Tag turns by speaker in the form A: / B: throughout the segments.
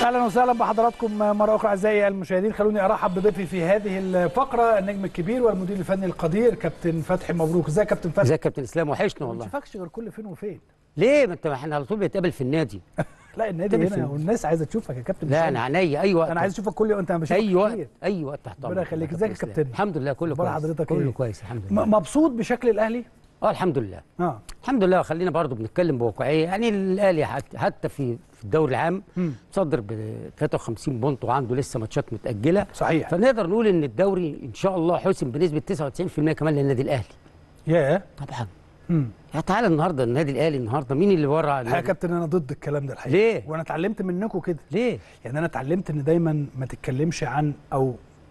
A: اهلا وسهلا بحضراتكم مره اخرى اعزائي المشاهدين خلوني ارحب بضيفي في هذه الفقره النجم الكبير والمدير الفني القدير كابتن فتحي مبروك ازيك يا كابتن فتحي
B: ازيك يا كابتن اسلام وحشنا
A: ما
B: والله
A: بنشوفكش غير كل فين وفين
B: ليه ما انت احنا على طول بنتقابل في النادي
A: لا النادي
B: طب
A: هنا
B: فين؟
A: والناس عايزه تشوفك يا كابتن
B: لا
A: مش
B: انا عينيا اي وقت
A: انا عايز اشوفك كل يوم انت بشوفك
B: اي وقت
A: كتير.
B: اي وقت تحت
A: ربنا
B: امرك
A: يخليك.
B: يا
A: ازيك يا
B: إسلام.
A: كابتن؟
B: الحمد لله كله
A: أخبار
B: كويس
A: حضرتك
B: كله
A: إيه؟
B: كويس الحمد
A: م-
B: لله
A: مبسوط بشكل الاهلي
B: اه الحمد لله
A: اه
B: الحمد لله خلينا برضو بنتكلم بواقعيه يعني الاهلي حت- حتى في في الدوري العام
A: مم.
B: متصدر ب 53 بونت وعنده لسه ماتشات متاجله
A: صحيح
B: فنقدر نقول ان الدوري ان شاء الله حسم بنسبه 99% كمان للنادي الاهلي
A: يا
B: طبعا
A: امم
B: يا تعالى النهارده النادي الاهلي النهارده مين اللي ورا
A: الحقيقه يا
B: النادي؟
A: كابتن انا ضد الكلام ده الحقيقه
B: ليه؟
A: وانا اتعلمت منكم كده
B: ليه
A: يعني انا اتعلمت ان دايما ما تتكلمش عن او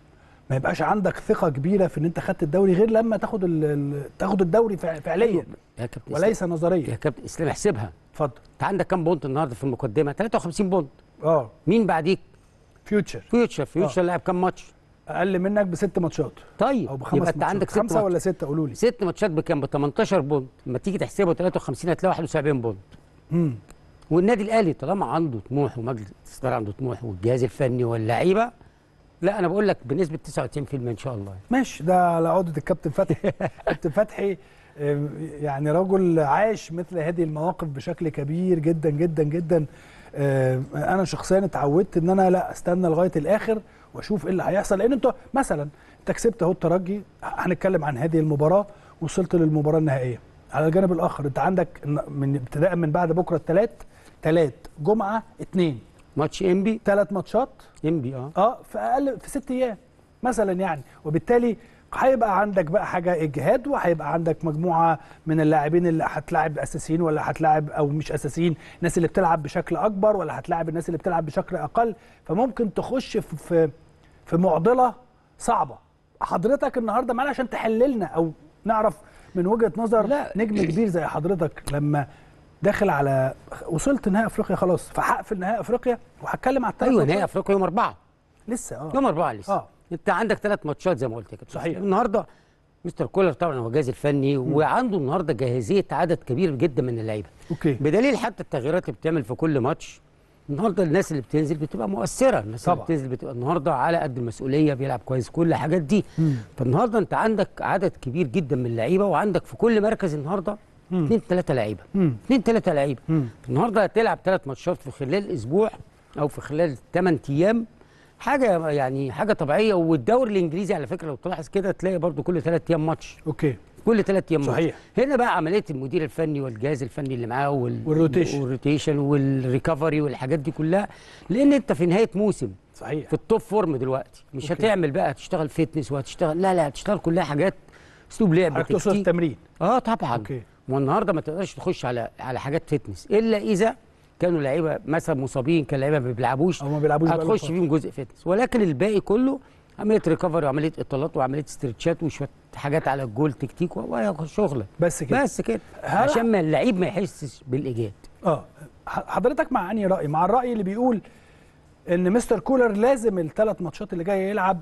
A: ما يبقاش عندك ثقه كبيره في ان انت خدت الدوري غير لما تاخد ال- ال- تاخد الدوري فع- فعليا
B: يا كابتن
A: وليس
B: إسلام- يا
A: نظريا
B: كابتن اسلام احسبها
A: اتفضل
B: انت عندك كام بونت النهارده في المقدمه 53 بونت
A: اه
B: مين بعديك
A: فيوتشر
B: فيوتشر فيوتشر لعب كام ماتش
A: اقل منك بست ماتشات
B: طيب
A: او بخمس
B: يبقى انت
A: ماتشات.
B: عندك ست
A: خمسه
B: ماتشات
A: ولا سته قولوا لي
B: ست ماتشات بكام ب 18 بونت لما تيجي تحسبه 53 هتلاقي 71 بونت
A: امم
B: والنادي الاهلي طالما عنده طموح ومجلس الاداره عنده طموح والجهاز الفني واللعيبه لا انا بقول لك بنسبه 99% ان شاء الله
A: ماشي ده على عقده الكابتن فتحي كابتن فتحي آه، يعني رجل عاش مثل هذه المواقف بشكل كبير جدا جدا جدا آه، انا شخصيا اتعودت ان انا لا استنى لغايه الاخر واشوف ايه اللي هيحصل لان انت مثلا انت كسبت اهو الترجي هنتكلم عن هذه المباراه وصلت للمباراه النهائيه على الجانب الاخر انت عندك من ابتداء من بعد بكره الثلاث ثلاث جمعه اثنين
B: ماتش انبي
A: ثلاث ماتشات
B: انبي اه
A: اه في اقل في ست ايام مثلا يعني وبالتالي هيبقى عندك بقى حاجه اجهاد وهيبقى عندك مجموعه من اللاعبين اللي هتلاعب اساسيين ولا هتلاعب او مش اساسيين الناس اللي بتلعب بشكل اكبر ولا هتلاعب الناس اللي بتلعب بشكل اقل فممكن تخش في في, في معضله صعبه حضرتك النهارده معانا عشان تحللنا او نعرف من وجهه نظر
B: لا.
A: نجم كبير زي حضرتك لما داخل على وصلت نهائي افريقيا خلاص فهقفل نهائي افريقيا وهتكلم على الثلاث
B: ايوه
A: ماتشات.
B: نهائي افريقيا يوم اربعه
A: لسه اه
B: يوم اربعه لسه
A: اه
B: انت عندك ثلاث ماتشات زي ما قلت كده
A: صحيح.
B: النهارده مستر كولر طبعا هو الجهاز الفني وعنده النهارده جاهزيه عدد كبير جدا من اللعيبه
A: اوكي
B: بدليل حتى التغييرات اللي بتعمل في كل ماتش النهارده الناس اللي بتنزل بتبقى مؤثره الناس
A: طبعا.
B: اللي بتنزل بتبقى النهارده على قد المسؤوليه بيلعب كويس كل الحاجات دي
A: مم.
B: فالنهارده انت عندك عدد كبير جدا من اللعيبه وعندك في كل مركز النهارده
A: مم.
B: اثنين ثلاثه لعيبه
A: مم.
B: اثنين ثلاثه لعيبه
A: مم.
B: النهارده هتلعب ثلاث ماتشات في خلال اسبوع او في خلال 8 ايام حاجه يعني حاجه طبيعيه والدوري الانجليزي على فكره لو تلاحظ كده تلاقي برضو كل ثلاث ايام ماتش
A: اوكي
B: كل ثلاث ايام
A: صحيح.
B: ماتش. هنا بقى عمليه المدير الفني والجهاز الفني اللي معاه وال...
A: والروتيشن.
B: والروتيشن والريكفري والحاجات دي كلها لان انت في نهايه موسم
A: صحيح
B: في التوب فورم دلوقتي مش
A: أوكي.
B: هتعمل بقى هتشتغل فيتنس وهتشتغل لا لا هتشتغل كلها حاجات اسلوب لعب
A: حضرتك تقصد
B: تكتيك.
A: التمرين
B: اه طبعا
A: أوكي.
B: والنهارده ما تقدرش تخش على على حاجات فتنس الا اذا كانوا لعيبه مثلا مصابين كان لعيبه ما بيلعبوش
A: او ما بيلعبوش بقالهم
B: هتخش
A: فترة.
B: فيهم جزء فتنس ولكن الباقي كله عمليه ريكفري وعمليه اطالات وعمليه استرتشات وشويه حاجات على الجول تكتيك وشغله
A: بس كده
B: بس كده
A: هل-
B: عشان ما اللعيب ما يحسش بالايجاد
A: اه ح- حضرتك مع انهي راي مع الراي اللي بيقول ان مستر كولر لازم الثلاث ماتشات اللي جايه يلعب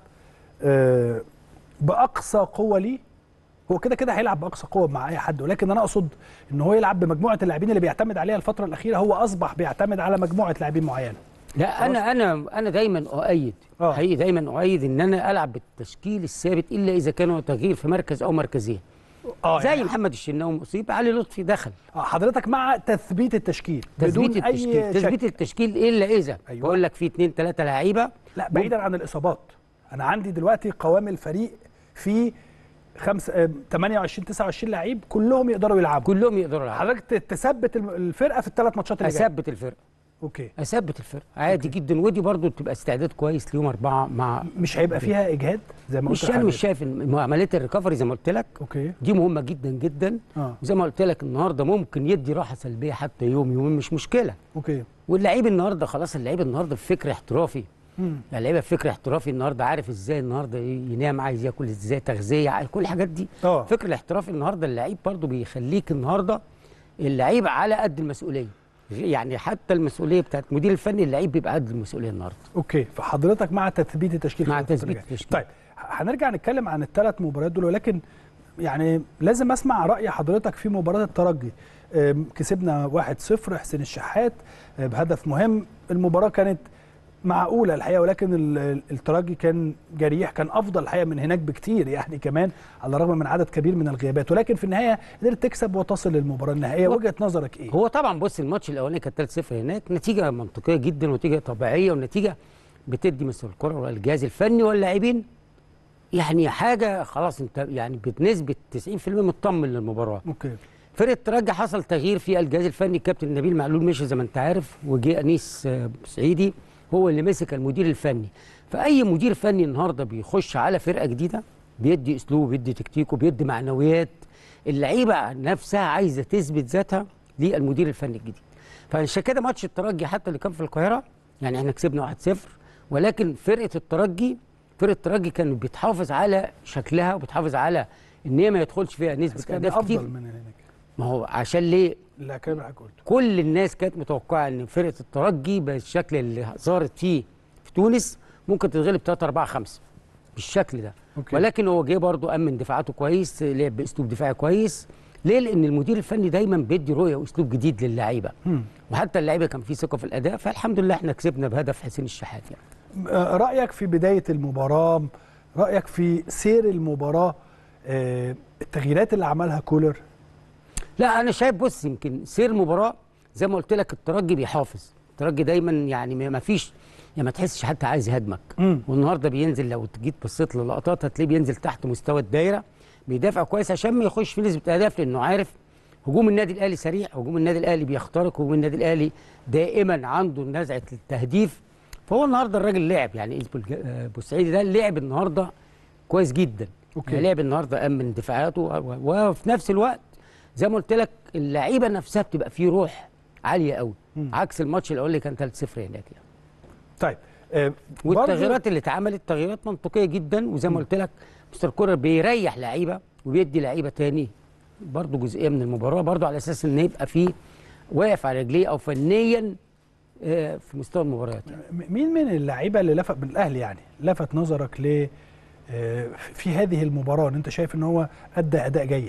A: آه باقصى قوه ليه هو كده كده هيلعب باقصى قوه مع اي حد ولكن انا اقصد ان هو يلعب بمجموعه اللاعبين اللي بيعتمد عليها الفتره الاخيره هو اصبح بيعتمد على مجموعه لاعبين معينه
B: لا انا انا انا دايما اؤيد
A: آه.
B: حقيقي دايما اؤيد ان انا العب بالتشكيل الثابت الا اذا كانوا تغيير في مركز او مركزين
A: اه
B: زي
A: يعني
B: محمد الشناوي مصيب علي لطفي دخل
A: آه، حضرتك مع تثبيت التشكيل
B: تثبيت
A: بدون
B: التشكيل
A: اي
B: تثبيت
A: شك
B: التشكيل الا اذا
A: أيوة.
B: أيوة. بقول لك في اثنين ثلاثه لعيبه
A: لا بعيدا عن الاصابات انا عندي دلوقتي قوام الفريق في خمسة آه، 28 29 لعيب كلهم يقدروا يلعبوا
B: كلهم يقدروا يلعبوا
A: حضرتك ت- تثبت الم- الفرقه في الثلاث ماتشات اللي جايه
B: اثبت الفرقه
A: اوكي
B: اثبت الفرقه عادي جدا ودي برضو بتبقى استعداد كويس ليوم اربعه مع
A: مش هيبقى فيها اجهاد زي ما قلت
B: مش انا
A: لحضرتك.
B: مش شايف ان عمليه الريكفري زي ما قلت لك
A: اوكي
B: دي مهمه جدا جدا
A: اه
B: وزي ما قلت لك النهارده ممكن يدي راحه سلبيه حتى يوم يومين مش مشكله
A: اوكي
B: واللعيب النهارده خلاص اللعيب النهارده في فكر احترافي
A: مم.
B: يعني اللعيبه في فكر احترافي النهارده عارف ازاي النهارده ينام عايز ياكل ازاي تغذيه عايز- كل الحاجات دي
A: اه
B: فكر الاحترافي النهارده اللعيب برضو بيخليك النهارده اللعيب على قد المسؤوليه يعني حتى المسؤوليه بتاعت المدير الفني اللعيب بيبقى قد المسؤوليه النهارده
A: اوكي فحضرتك مع تثبيت التشكيل
B: مع
A: في الفترة
B: تثبيت
A: الجاية.
B: التشكيل.
A: طيب ه- هنرجع نتكلم عن الثلاث مباريات دول ولكن يعني لازم اسمع راي حضرتك في مباراه الترجي آم، كسبنا 1-0 حسين الشحات آه، بهدف مهم المباراه كانت معقوله الحقيقه ولكن ال- الترجي كان جريح كان افضل الحقيقه من هناك بكتير يعني كمان على الرغم من عدد كبير من الغيابات ولكن في النهايه قدرت تكسب وتصل للمباراه النهائيه
B: هو-
A: وجهه نظرك ايه؟
B: هو طبعا بص الماتش الاولاني كان 3-0 هناك نتيجه منطقيه جدا ونتيجه طبيعيه ونتيجه بتدي مستر الكره والجهاز الفني واللاعبين يعني حاجه خلاص انت يعني بنسبه 90% مطمن للمباراه
A: اوكي
B: فرقه الترجي حصل تغيير في الجهاز الفني الكابتن نبيل معلول مشي زي ما انت عارف وجه انيس آه، سعيدي هو اللي مسك المدير الفني فاي مدير فني النهارده بيخش على فرقه جديده بيدي اسلوب بيدي تكتيكه بيدي معنويات اللعيبه نفسها عايزه تثبت ذاتها للمدير الفني الجديد فعشان كده ماتش الترجي حتى اللي كان في القاهره يعني احنا كسبنا 1-0 ولكن فرقه الترجي فرقه الترجي كانت بتحافظ على شكلها وبتحافظ على ان هي ما يدخلش فيها
A: بس
B: نسبه
A: كان
B: اهداف
A: افضل
B: كتير
A: من هناك
B: ما هو عشان ليه
A: لا كلام اللي قلته
B: كل الناس كانت متوقعه ان فرقه الترجي بالشكل اللي ظهرت فيه في تونس ممكن تتغلب 3 4 5 بالشكل ده
A: أوكي.
B: ولكن هو جه برضه امن دفاعاته كويس لعب باسلوب دفاعي كويس ليه لان المدير الفني دايما بيدي رؤيه واسلوب جديد للعيبه
A: مم.
B: وحتى اللعيبه كان في ثقه في الاداء فالحمد لله احنا كسبنا بهدف حسين الشحات يعني
A: آه، رايك في بدايه المباراه رايك في سير المباراه آه، التغييرات اللي عملها كولر
B: لا انا شايف بص يمكن سير المباراه زي ما قلت لك الترجي بيحافظ الترجي دايما يعني ما فيش يعني ما تحسش حتى عايز يهاجمك
A: مم.
B: والنهارده بينزل لو جيت بصيت للقطات هتلاقيه بينزل تحت مستوى الدايره بيدافع كويس عشان ما يخش في نسبه اهداف لانه عارف هجوم النادي الاهلي سريع هجوم النادي الاهلي بيخترق هجوم النادي الاهلي دائما عنده نزعه التهديف فهو النهارده الراجل لعب يعني اسمه الج- آه، بوسعيدي ده لعب النهارده كويس جدا
A: أوكي.
B: يعني لعب النهارده امن دفاعاته و- و- وفي نفس الوقت زي ما قلت لك اللعيبه نفسها بتبقى فيه روح عاليه قوي
A: مم.
B: عكس الماتش الاول اللي كان 3-0 هناك يعني
A: طيب آه، برضو-
B: والتغييرات اللي اتعملت تغييرات منطقيه جدا وزي ما قلت لك مستر كولر بيريح لعيبه وبيدي لعيبه تاني برضه جزئيه من المباراه برضه على اساس ان يبقى فيه واقف على رجليه او فنيا آه، في مستوى المباريات
A: م- مين من اللعيبه اللي لفت من الاهلي يعني لفت نظرك ل آه، في هذه المباراه ان انت شايف ان هو ادى اداء جيد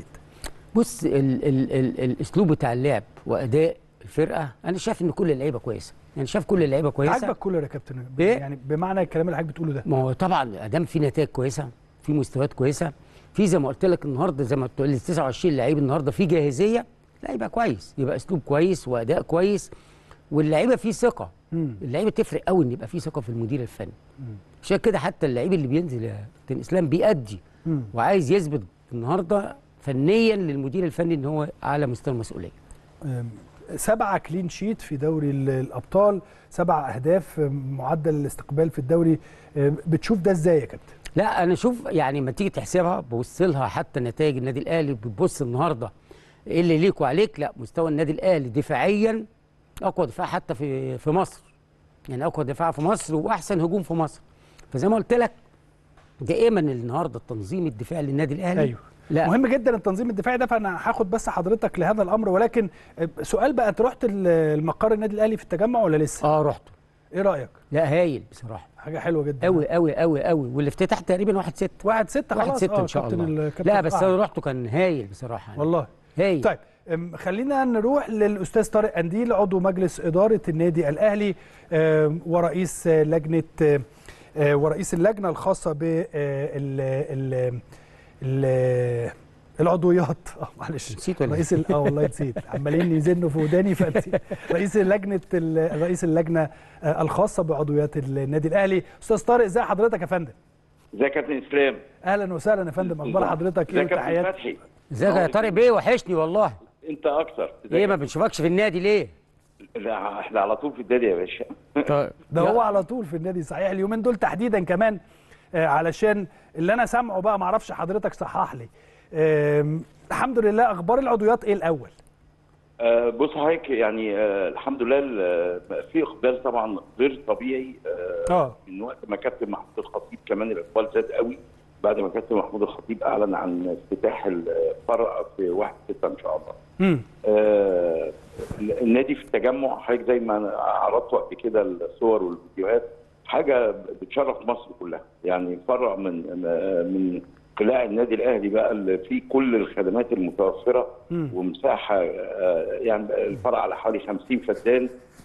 B: بص ال ال ال الاسلوب بتاع اللعب واداء الفرقه انا شايف ان كل اللعيبه كويسه يعني شايف كل اللعيبه كويسه
A: عاجبك كولر يا كابتن
B: إيه؟
A: يعني بمعنى الكلام اللي حضرتك بتقوله ده
B: ما هو طبعا ادام في نتائج كويسه في مستويات كويسه في زي ما قلت لك النهارده زي ما بتقول لي 29 لعيب النهارده في جاهزيه لا يبقى كويس يبقى اسلوب كويس واداء كويس واللعيبه فيه ثقه
A: مم.
B: اللعيبه تفرق قوي ان يبقى فيه ثقه في المدير الفني عشان كده حتى اللعيب اللي بينزل يا كابتن اسلام بيأدي
A: مم.
B: وعايز يثبت النهارده فنيا للمدير الفني ان هو على مستوى المسؤوليه
A: آم، سبعة كلين شيت في دوري ال- الأبطال سبع أهداف آم، معدل الاستقبال في الدوري آم، بتشوف ده إزاي يا كابتن؟
B: لا انا اشوف يعني لما تيجي تحسبها ببص لها حتى نتائج النادي الاهلي بتبص النهارده ايه اللي ليك وعليك لا مستوى النادي الاهلي دفاعيا اقوى دفاع حتى في في مصر يعني اقوى دفاع في مصر واحسن هجوم في مصر فزي ما قلت لك دائما النهارده التنظيم الدفاعي للنادي الاهلي
A: أيوه.
B: لا
A: مهم جدا التنظيم الدفاعي ده فأنا هاخد بس حضرتك لهذا الأمر ولكن آه، سؤال بقى أنت رحت ال- المقر النادي الأهلي في التجمع ولا لسه؟
B: اه رحت
A: إيه رأيك؟
B: لا هايل بصراحه
A: حاجة حلوة جدا
B: قوي قوي قوي قوي والافتتاح تقريبا 1 6
A: واحد ستة
B: واحد
A: خلاص
B: ستة
A: آه،
B: ان شاء
A: كابتن
B: الله
A: الكابتن
B: لا بس
A: قاعد.
B: انا رحته كان هايل بصراحه يعني.
A: والله
B: هايل
A: طيب أم، خلينا نروح للاستاذ طارق انديل عضو مجلس اداره النادي الاهلي أم، ورئيس آه، لجنه آه، آه، ورئيس اللجنه الخاصه ب آه، ال ال ال العضويات اه معلش
B: نسيت ولا
A: رئيس ال- اه والله نسيت عمالين يزنوا في وداني فنسيت رئيس لجنه ال- رئيس اللجنه آه، الخاصه بعضويات النادي الاهلي استاذ طارق ازي حضرتك يا فندم
C: ازيك يا كابتن اسلام
A: اهلا وسهلا يا فندم اخبار حضرتك ايه
C: ازيك يا كابتن
A: وتحياتي
C: فتحي
B: ازيك يا طارق بيه وحشني والله
C: انت اكتر ازيك
B: ايه
C: يا
B: ما بنشوفكش في النادي ليه
C: لا احنا على طول في الدنيا يا باشا
B: طيب
A: ده هو على طول في النادي صحيح اليومين دول تحديدا كمان آه، علشان اللي انا سامعه بقى معرفش حضرتك صحح لي آم، الحمد لله اخبار العضويات ايه الاول
C: آه، بص حضرتك يعني آه، الحمد لله ال- في اقبال طبعا غير طبيعي آه،
A: اه
C: من وقت ما كابتن محمود الخطيب كمان الاقبال زاد قوي بعد ما كابتن محمود الخطيب اعلن عن افتتاح الفرع في 1 6 ان شاء الله
A: امم
C: آه، النادي في التجمع حضرتك زي ما عرضت قبل كده الصور والفيديوهات حاجه بتشرف مصر كلها يعني فرع من من قلاع النادي الاهلي بقى اللي فيه كل الخدمات المتوفره
A: مم.
C: ومساحه آه، يعني الفرع على حوالي 50 فدان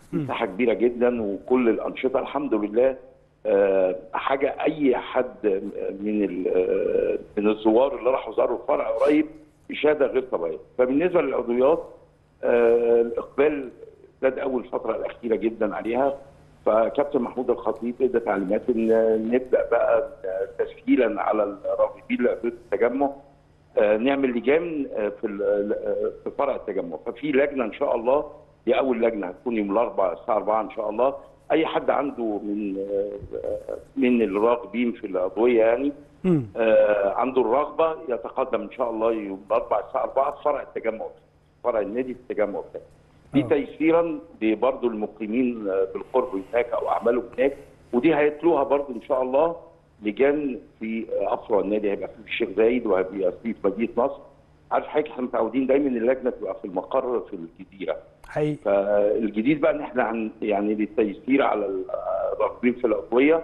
C: مساحه كبيره جدا وكل الانشطه الحمد لله آه، حاجه اي حد من ال- آه، من الزوار اللي راحوا زاروا الفرع قريب اشاده غير طبيعيه فبالنسبه للعضويات آه، الاقبال زاد اول الفتره الاخيره جدا عليها فكابتن محمود الخطيب ادى تعليمات ان نبدا بقى تسهيلا على الراغبين لعضويه التجمع آه، نعمل لجان آه، في ال- آه، في فرع التجمع ففي لجنه ان شاء الله دي اول لجنه هتكون يوم الاربعاء الساعه 4 ان شاء الله اي حد عنده من آه، من الراغبين في العضويه يعني
A: مم.
C: آه، عنده الرغبه يتقدم ان شاء الله يوم الاربعاء الساعه 4 في فرع التجمع فرع النادي في التجمع بتاعه دي
A: آه.
C: تيسيرا برضه المقيمين آه، بالقرب هناك او اعمالهم هناك ودي هيتلوها برضه ان شاء الله لجان في آه، افرع النادي هيبقى في الشيخ زايد وهيبقى في في مدينه نصر عارف حضرتك احنا متعودين دايما اللجنه تبقى في المقر في الجزيره
A: حقيقي
C: فالجديد بقى ان احنا عن يعني للتيسير على الراغبين في العضويه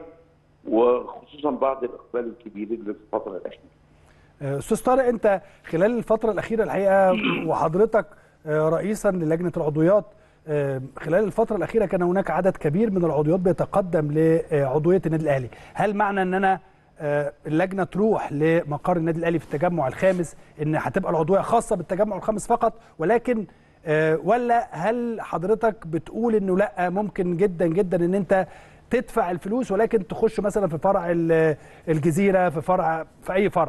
C: وخصوصا بعد الاقبال الكبير اللي في الفتره الاخيره.
A: آه، استاذ طارق انت خلال الفتره الاخيره الحقيقه وحضرتك آه، رئيسا للجنه العضويات آه، خلال الفتره الاخيره كان هناك عدد كبير من العضويات بيتقدم لعضويه النادي الاهلي هل معنى ان انا آه، اللجنه تروح لمقر النادي الاهلي في التجمع الخامس ان هتبقى العضويه خاصه بالتجمع الخامس فقط ولكن آه، ولا هل حضرتك بتقول انه لا ممكن جدا جدا ان انت تدفع الفلوس ولكن تخش مثلا في فرع ال- الجزيره في فرع في اي فرع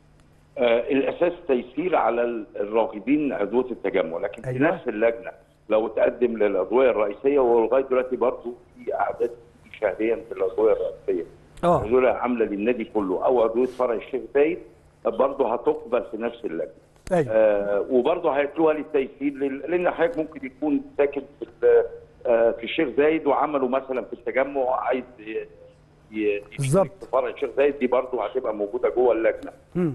C: آه الاساس تيسير على ال- الراغبين عضويه التجمع لكن في
A: أيوة.
C: نفس اللجنه لو تقدم للعضويه الرئيسيه ولغايه دلوقتي برضه في اعداد شهريا في العضويه الرئيسيه.
A: اه
C: عضويه عامله للنادي كله او عضويه فرع الشيخ زايد برضه هتقبل في نفس اللجنه.
A: ايوه
C: آه وبرضه هيتلوها للتيسير لل- لان حضرتك ممكن يكون ساكن في ال- آه في الشيخ زايد وعمله مثلا في التجمع عايز ي- ي-
A: بالظبط.
C: في فرع الشيخ زايد دي برضه هتبقى موجوده جوه اللجنه.
A: مم.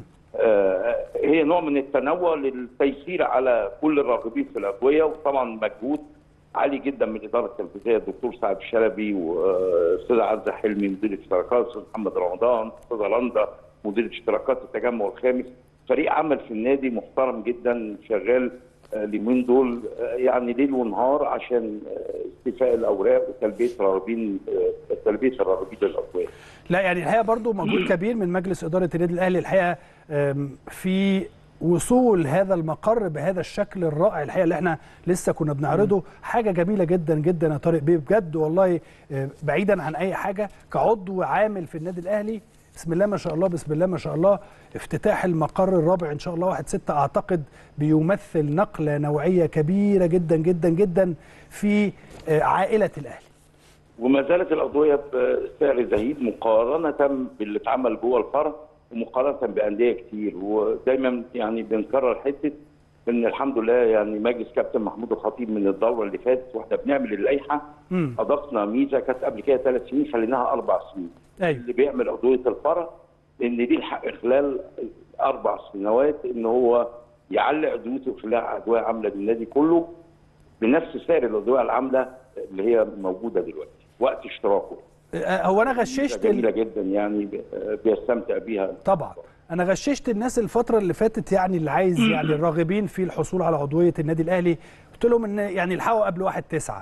C: آه هي نوع من التنوع للتيسير على كل الراغبين في الادويه وطبعا مجهود عالي جدا من الاداره التنفيذيه الدكتور سعد الشلبي واستاذ عزه حلمي مدير الاشتراكات استاذ محمد رمضان استاذ رندا مدير اشتراكات التجمع الخامس فريق عمل في النادي محترم جدا شغال آه، اليومين دول آه، يعني ليل ونهار عشان آه، استيفاء الاوراق وتلبيه الراغبين آه، تلبيه الراغبين للادويه.
A: لا يعني الحقيقه برضو مجهود كبير من مجلس اداره النادي الاهلي الحقيقه أم، في وصول هذا المقر بهذا الشكل الرائع الحقيقه اللي احنا لسه كنا بنعرضه حاجه جميله جدا جدا يا طارق بيه بجد والله أه، بعيدا عن اي حاجه كعضو عامل في النادي الاهلي بسم الله ما شاء الله بسم الله ما شاء الله افتتاح المقر الرابع ان شاء الله 1 6 اعتقد بيمثل نقله نوعيه كبيره جدا جدا جدا في أه، عائله الاهلي
C: وما زالت الأضوية بسعر زهيد مقارنة باللي اتعمل جوه الفرع ومقارنة بأندية كتير ودايما يعني بنكرر حتة إن الحمد لله يعني مجلس كابتن محمود الخطيب من الدورة اللي فاتت واحنا بنعمل اللائحة
A: مم.
C: أضفنا ميزة كانت قبل كده ثلاث سنين خليناها أربع سنين
A: ايوه
C: اللي بيعمل أضوية الفرع إن دي الحق خلال أربع سنوات إن هو يعلق أضويته خلال أضوية عاملة للنادي كله بنفس سعر الأضوية العاملة اللي هي موجودة دلوقتي وقت اشتراكه
A: أه، هو انا غششت ال-
C: جميلة جدا يعني ب- بيستمتع بيها
A: طبعا انا غششت الناس الفتره اللي فاتت يعني اللي عايز يعني الراغبين في الحصول على عضويه النادي الاهلي قلت لهم ان يعني الحقوا قبل 1 9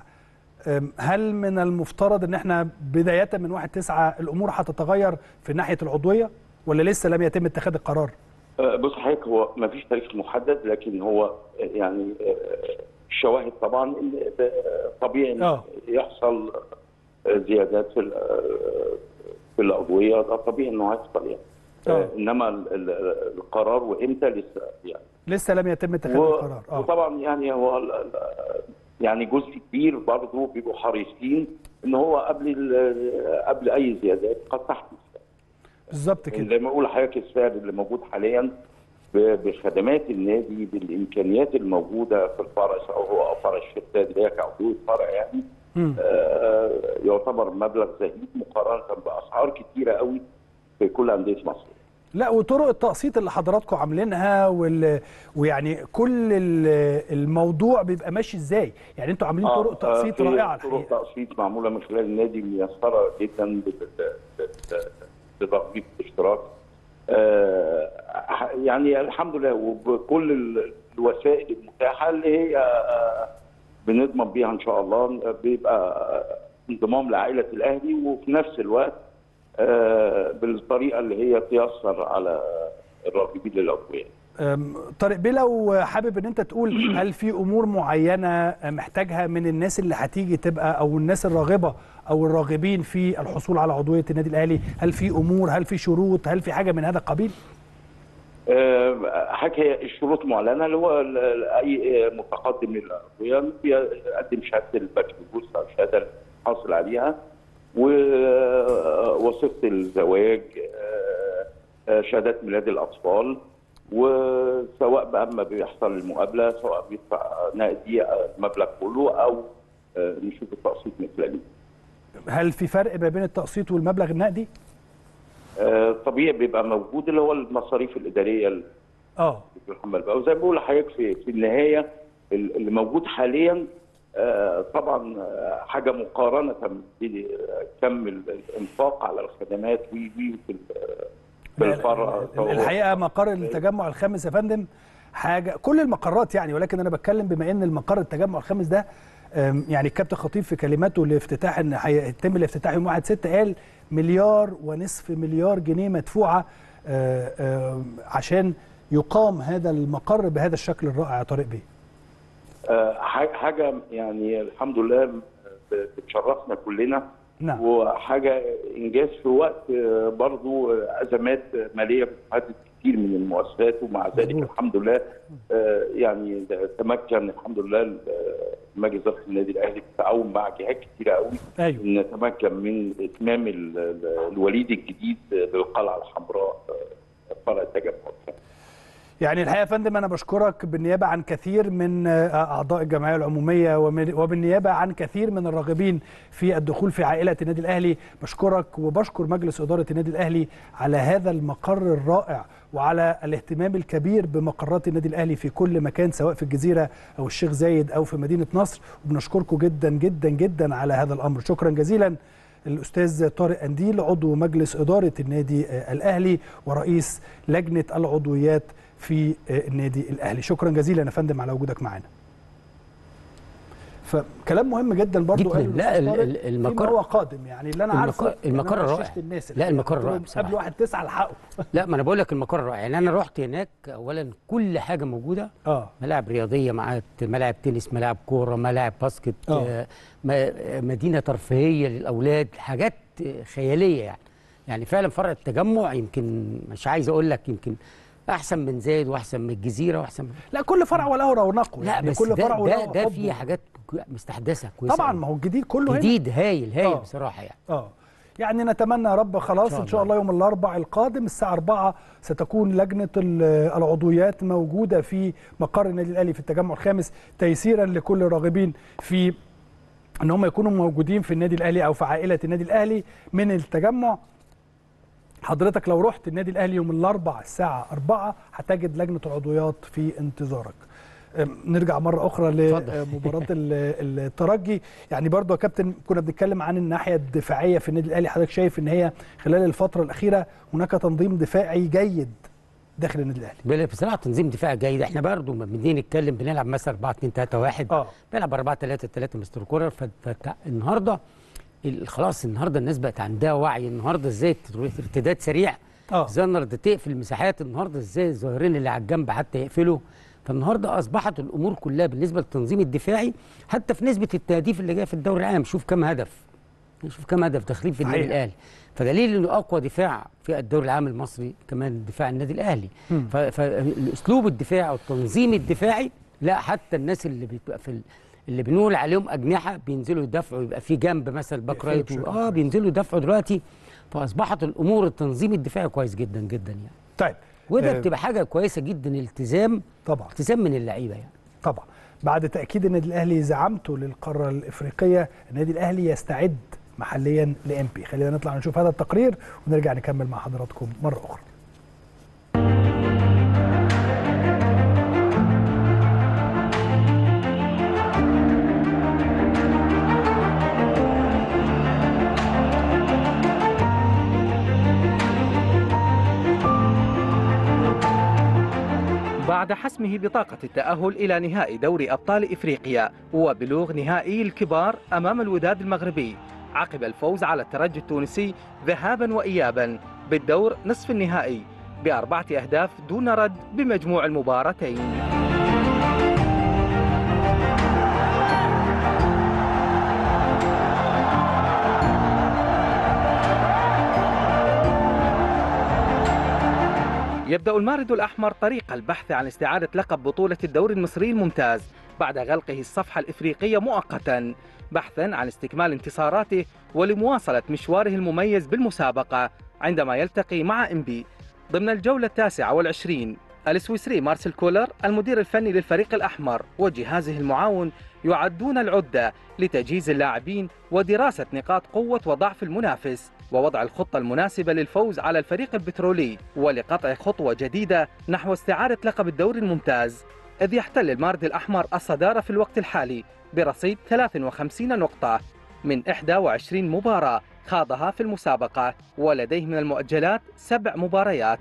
A: هل من المفترض ان احنا بدايه من 1 9 الامور هتتغير في ناحيه العضويه ولا لسه لم يتم اتخاذ القرار
C: آه، بص حضرتك هو ما فيش تاريخ محدد لكن هو آه، يعني آه، الشواهد طبعا إن ده طبيعي إن
A: آه.
C: يحصل آه، زيادات في ال- آه، في الأضوية ده طبيعي إنه هيحصل يعني
A: آه.
C: آه، إنما ال- ال- القرار وإمتى لسه يعني
A: لسه لم يتم اتخاذ
C: و-
A: القرار اه
C: وطبعا يعني هو ال- ال- يعني جزء كبير برضه بيبقوا حريصين ان هو قبل ال- قبل اي زيادات قد تحدث
A: بالظبط كده
C: زي ما اقول لحضرتك السعر اللي موجود حاليا ب- بخدمات النادي بالامكانيات الموجوده في الفرع سواء هو فرع الشيخ زايد اللي هي كعضويه فرع يعني
A: مم.
C: آه، يعتبر مبلغ زهيد مقارنه باسعار كتيره قوي في كل انديه مصر.
A: لا وطرق التقسيط اللي حضراتكم عاملينها وال... ويعني كل ال- الموضوع بيبقى ماشي ازاي يعني انتوا عاملين طرق تقسيط
C: في
A: رائعه
C: طرق
A: الحقيقه
C: تقسيط معموله من خلال النادي ميسره جدا بال- بال- بال- بتخفيض الاشتراك آه، يعني الحمد لله وبكل ال- الوسائل المتاحه اللي هي آه، بنضمن بيها ان شاء الله بيبقى انضمام لعائله الاهلي وفي نفس الوقت آه، بالطريقه اللي هي تيسر على الراغبين للعضويه.
A: أم، طارق بيه لو حابب ان انت تقول هل في امور معينه محتاجها من الناس اللي هتيجي تبقى او الناس الراغبه او الراغبين في الحصول على عضويه النادي الاهلي هل في امور هل في شروط هل في حاجه من هذا القبيل
C: آه، حاجه هي الشروط معلنه اللي هو ال- ال- اي متقدم للعضويه بيقدم شهاده البكالوريوس او الشهاده اللي حاصل عليها ووثيقه الزواج آه، آه، شهادات ميلاد الاطفال وسواء بقى اما بيحصل المقابله سواء بيدفع نقدي المبلغ كله او آه، نشوف التقسيط مثل
A: هل في فرق ما بين التقسيط والمبلغ النقدي
C: آه، طبيعي بيبقى موجود اللي هو المصاريف الاداريه
A: اه
C: محمد بقى وزي ما بقول لحضرتك في في النهايه ال- اللي موجود حاليا آه، طبعا آه، حاجه مقارنه بكم الانفاق على الخدمات وي وي في ال- في الفرع
A: الحقيقه مقر التجمع الخامس يا فندم حاجه كل المقرات يعني ولكن انا بتكلم بما ان المقر التجمع الخامس ده أم، يعني الكابتن خطيب في كلماته لافتتاح ان هيتم الافتتاح يوم 1 6 قال مليار ونصف مليار جنيه مدفوعه آه، آه، عشان يقام هذا المقر بهذا الشكل الرائع يا طارق بيه
C: آه، ح- حاجه يعني الحمد لله ب- بتشرفنا كلنا
A: نعم.
C: وحاجه انجاز في وقت آه، برضو آه، ازمات ماليه بتهدد كتير من المؤسسات ومع ذلك
A: مظبوط.
C: الحمد لله آه، يعني تمكن الحمد لله آه، مجلس اداره النادي الاهلي بالتعاون مع جهات كتيره قوي
A: ايوه
C: ان نتمكن من اتمام ال- ال- الوليد الجديد للقلعه الحمراء آه، فرع التجمع
A: يعني الحقيقه يا فندم انا بشكرك بالنيابه عن كثير من آه، اعضاء الجمعيه العموميه ومن- وبالنيابه عن كثير من الراغبين في الدخول في عائله النادي الاهلي بشكرك وبشكر مجلس اداره النادي الاهلي على هذا المقر الرائع وعلى الاهتمام الكبير بمقرات النادي الاهلي في كل مكان سواء في الجزيره او الشيخ زايد او في مدينه نصر وبنشكركم جدا جدا جدا على هذا الامر شكرا جزيلا الاستاذ طارق انديل عضو مجلس اداره النادي آه، الاهلي ورئيس لجنه العضويات في آه، النادي الاهلي شكرا جزيلا يا فندم على وجودك معنا فكلام مهم جدا برضو
B: جداً.
A: قاله
B: لا،
A: الأستاذ
B: ال-
A: طارق
B: ال- المقر-
A: فيما هو قادم يعني اللي انا
B: المقر-
A: عارفه
B: المقر
A: إن أنا
B: رائع.
A: غششت الناس
B: لا،
A: الحقيقة.
B: المقر
A: قلت لهم
B: رائع بصراحة.
A: قبل واحد تسعة الحقه
B: لا ما انا بقول لك المقر رائع يعني انا رحت هناك اولا كل حاجه موجوده
A: اه
B: ملاعب رياضيه معاك ملاعب تنس ملاعب كوره ملاعب باسكت
A: آه.
B: آه، م- مدينه ترفيهيه للاولاد حاجات آه، خياليه يعني يعني فعلا فرع التجمع يمكن مش عايز اقول لك يمكن احسن من زايد واحسن من الجزيره واحسن من
A: لا كل فرع وله رونقه
B: لا
A: يعني
B: بس
A: كل
B: ده
A: فرع وله
B: ده, ده
A: حبه.
B: فيه حاجات كو- مستحدثه كويسه
A: طبعا
B: أوي.
A: ما هو الجديد كله هنا
B: جديد هايل هايل
A: آه.
B: بصراحه يعني
A: اه يعني نتمنى يا رب خلاص
B: إن شاء
A: ان شاء
B: الله.
A: الله يوم الاربعاء القادم الساعه 4 ستكون لجنه ال- العضويات موجوده في مقر النادي الاهلي في التجمع الخامس تيسيرا لكل الراغبين في ان هم يكونوا موجودين في النادي الاهلي او في عائله النادي الاهلي من التجمع حضرتك لو رحت النادي الاهلي يوم الاربعاء الساعه 4 هتجد لجنه العضويات في انتظارك أم، نرجع مره اخرى
B: اتفضل.
A: لمباراه ال- الترجي يعني برضو يا كابتن كنا بنتكلم عن الناحيه الدفاعيه في النادي الاهلي حضرتك شايف ان هي خلال الفتره الاخيره هناك تنظيم دفاعي جيد داخل النادي الاهلي
B: بلا- بصراحه تنظيم دفاع جيد احنا برضو لما بنيجي نتكلم بنلعب مثلا 4 2 3 1
A: اه
B: بيلعب 4 3 3 مستر كولر فالنهارده خلاص النهارده الناس بقت عندها وعي النهارده ازاي تروح ارتداد سريع
A: اه
B: ازاي النهارده تقفل مساحات النهارده ازاي الظاهرين اللي على الجنب حتى يقفلوا فالنهارده اصبحت الامور كلها بالنسبه للتنظيم الدفاعي حتى في نسبه التهديف اللي جايه في الدوري العام شوف كم هدف شوف كم هدف داخلين في النادي
A: صحيح.
B: الاهلي فدليل انه اقوى دفاع في الدوري العام المصري كمان دفاع النادي الاهلي
A: مم.
B: ف- فالاسلوب الدفاعي او التنظيم الدفاعي لا حتى الناس اللي بتبقى في ال- اللي بنقول عليهم اجنحه بينزلوا يدافعوا يبقى في جنب مثلا باك
A: يقفلوا
B: رايت
A: بشكل
B: اه
A: كويس.
B: بينزلوا يدافعوا دلوقتي فاصبحت الامور التنظيم الدفاعي كويس جدا جدا يعني
A: طيب
B: وده
A: آه،
B: بتبقى حاجه كويسه جدا التزام
A: طبعا
B: التزام من اللعيبه يعني
A: طبعا بعد تاكيد النادي الاهلي زعامته للقاره الافريقيه النادي الاهلي يستعد محليا لام بي خلينا نطلع نشوف هذا التقرير ونرجع نكمل مع حضراتكم مره اخرى
D: بعد بعد حسمه بطاقة التأهل إلى نهائي دوري أبطال إفريقيا وبلوغ نهائي الكبار أمام الوداد المغربي عقب الفوز على الترجي التونسي ذهابا وإيابا بالدور نصف النهائي بأربعة أهداف دون رد بمجموع المباراتين يبدأ المارد الأحمر طريق البحث عن استعادة لقب بطولة الدوري المصري الممتاز بعد غلقه الصفحة الإفريقية مؤقتا بحثا عن استكمال انتصاراته ولمواصلة مشواره المميز بالمسابقة عندما يلتقي مع إنبي ضمن الجولة التاسعة والعشرين السويسري مارسيل كولر المدير الفني للفريق الأحمر وجهازه المعاون يعدون العدة لتجهيز اللاعبين ودراسة نقاط قوة وضعف المنافس ووضع الخطة المناسبة للفوز على الفريق البترولي ولقطع خطوة جديدة نحو استعادة لقب الدوري الممتاز إذ يحتل المارد الأحمر الصدارة في الوقت الحالي برصيد 53 نقطة من 21 مباراة خاضها في المسابقة ولديه من المؤجلات سبع مباريات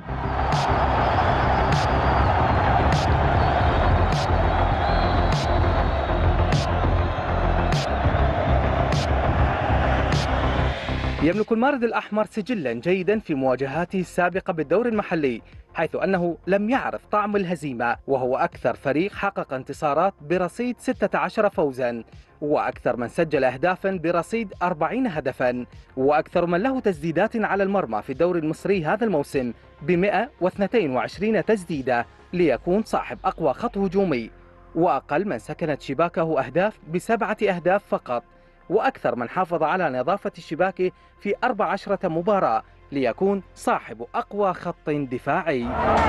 D: يملك المارد الأحمر سجلا جيدا في مواجهاته السابقة بالدور المحلي حيث أنه لم يعرف طعم الهزيمة وهو أكثر فريق حقق انتصارات برصيد 16 فوزا وأكثر من سجل أهدافا برصيد 40 هدفا وأكثر من له تسديدات على المرمى في الدوري المصري هذا الموسم ب 122 تسديدة ليكون صاحب أقوى خط هجومي وأقل من سكنت شباكه أهداف بسبعة أهداف فقط وأكثر من حافظ على نظافة شباكه في 14 مباراة ليكون صاحب أقوى خط دفاعي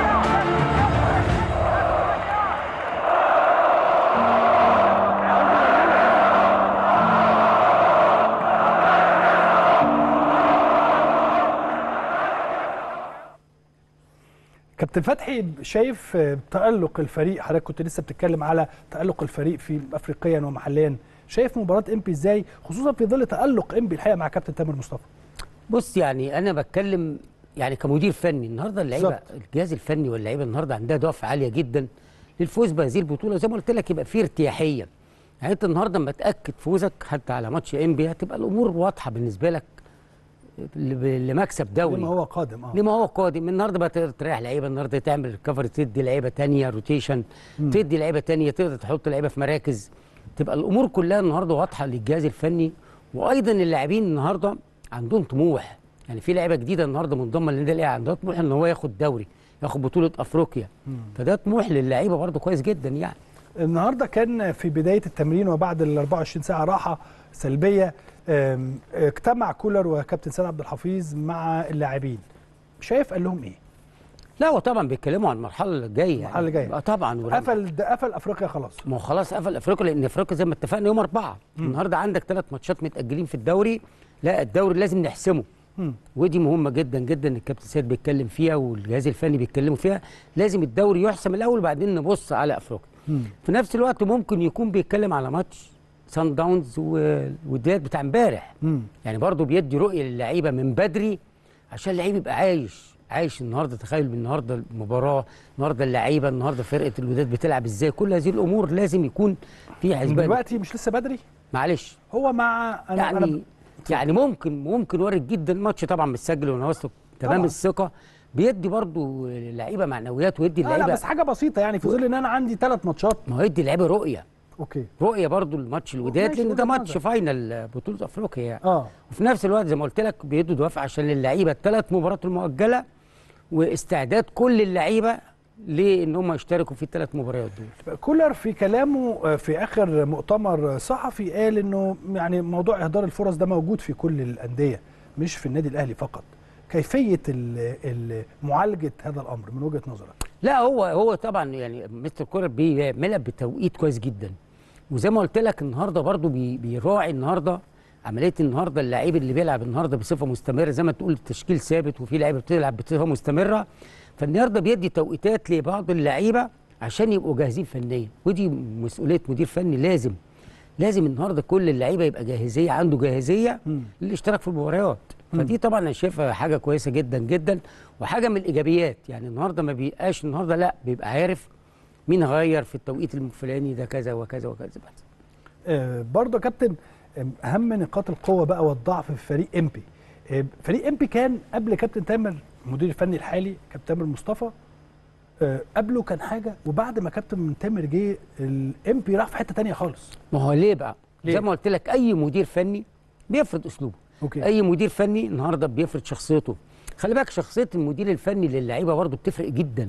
A: كابتن فتحي شايف تألق الفريق حضرتك كنت لسه بتتكلم على تألق الفريق في افريقيا ومحليا شايف مباراة امبي ازاي خصوصا في ظل تألق امبي الحقيقة مع كابتن تامر مصطفى
B: بص يعني انا بتكلم يعني كمدير فني النهارده اللعيبه
A: بالظبط.
B: الجهاز الفني واللعيبه النهارده عندها دفعه عاليه جدا للفوز بهذه البطوله زي ما قلت لك يبقى في ارتياحيه يعني انت النهارده لما تاكد فوزك حتى على ماتش انبي هتبقى الامور واضحه بالنسبه لك ل- لمكسب دوري
A: لما هو قادم اه
B: لما هو قادم النهارده بقى تقدر تريح لعيبه النهارده تعمل ريكفري تدي لعيبه تانية روتيشن تدي لعيبه تانية تقدر تحط لعيبه في مراكز تبقى الامور كلها النهارده واضحه للجهاز الفني وايضا اللاعبين النهارده عندهم طموح يعني في لعيبه جديده النهارده منضمه للنادي الاهلي عندها طموح ان هو ياخد دوري ياخد بطوله افريقيا فده طموح للعيبه برده كويس جدا يعني
A: النهارده كان في بدايه التمرين وبعد ال 24 ساعه راحه سلبيه أم، اجتمع كولر وكابتن سيد عبد الحفيظ مع اللاعبين شايف قال لهم ايه؟
B: لا هو طبعا بيتكلموا عن المرحله اللي جايه
A: المرحلة اللي جاية.
B: آه طبعا ولما-
A: قفل ده قفل افريقيا خلاص
B: ما هو خلاص قفل افريقيا لان افريقيا زي ما اتفقنا يوم اربعه النهارده عندك ثلاث ماتشات متاجلين في الدوري لا الدوري لازم نحسمه
A: مم.
B: ودي مهمه جدا جدا الكابتن سيد بيتكلم فيها والجهاز الفني بيتكلموا فيها لازم الدوري يحسم الاول وبعدين نبص على افريقيا
A: مم.
B: في نفس الوقت ممكن يكون بيتكلم على ماتش سان داونز والوداد بتاع امبارح
A: مم.
B: يعني برضه بيدي رؤيه للعيبه من بدري عشان اللعيب يبقى عايش عايش النهارده تخيل النهارده المباراه النهارده اللعيبه النهارده فرقه الوداد بتلعب ازاي كل هذه الامور لازم يكون في حسبان
A: دلوقتي مش لسه بدري
B: معلش
A: هو مع انا
B: يعني
A: انا
B: يعني ممكن ممكن وارد جدا ماتش طبعا متسجل وانا واثق تمام
A: طبعاً.
B: الثقه بيدي برضو لعيبه معنويات ويدي
A: آه لا
B: اللعيبه
A: بس حاجه بسيطه يعني في ظل ان انا عندي ثلاث ماتشات
B: ما هو يدي اللعيبه رؤيه
A: اوكي
B: رؤيه برضو الماتش الوداد
A: ماشي،
B: لان ده
A: وجهة
B: ماتش
A: نظر.
B: فاينل بطوله افريقيا يعني
A: اه
B: وفي نفس الوقت زي ما قلت لك بيدوا دوافع عشان اللعيبه الثلاث مباريات المؤجله واستعداد كل اللعيبه لان هم يشتركوا في الثلاث مباريات دول
A: كولر في كلامه آه، في اخر مؤتمر صحفي قال انه يعني موضوع اهدار الفرص ده موجود في كل الانديه مش في النادي الاهلي فقط كيفيه ال- ال- معالجه هذا الامر من وجهه نظرك
B: لا هو هو طبعا يعني مستر كولر بيعملها بتوقيت كويس جدا وزي ما قلت لك النهارده برضو بي بيراعي النهارده عمليه النهارده اللعيب اللي بيلعب النهارده بصفه مستمره زي ما تقول التشكيل ثابت وفي لعيبه بتلعب بصفه مستمره فالنهارده بيدي توقيتات لبعض اللعيبه عشان يبقوا جاهزين فنيا ودي مسؤوليه مدير فني لازم لازم النهارده كل اللعيبه يبقى جاهزيه عنده جاهزيه
A: مم.
B: للاشتراك في المباريات فدي طبعا انا شايفها حاجه كويسه جدا جدا وحاجه من الايجابيات يعني النهارده ما بيبقاش النهارده لا بيبقى عارف مين غير في التوقيت الفلاني ده كذا وكذا وكذا بس.
A: آه، برضه يا كابتن آم، اهم نقاط القوه بقى والضعف في فريق امبي آه، فريق امبي كان قبل كابتن تامر المدير الفني الحالي كابتن تامر مصطفى آه، قبله كان حاجه وبعد ما كابتن تامر جه الامبي راح في حته تانية خالص
B: ما هو ليه بقى
A: ليه؟
B: زي ما قلت لك اي مدير فني بيفرض اسلوبه
A: اوكي
B: اي مدير فني النهارده بيفرض شخصيته خلي بالك شخصيه المدير الفني للعيبه برضه بتفرق جدا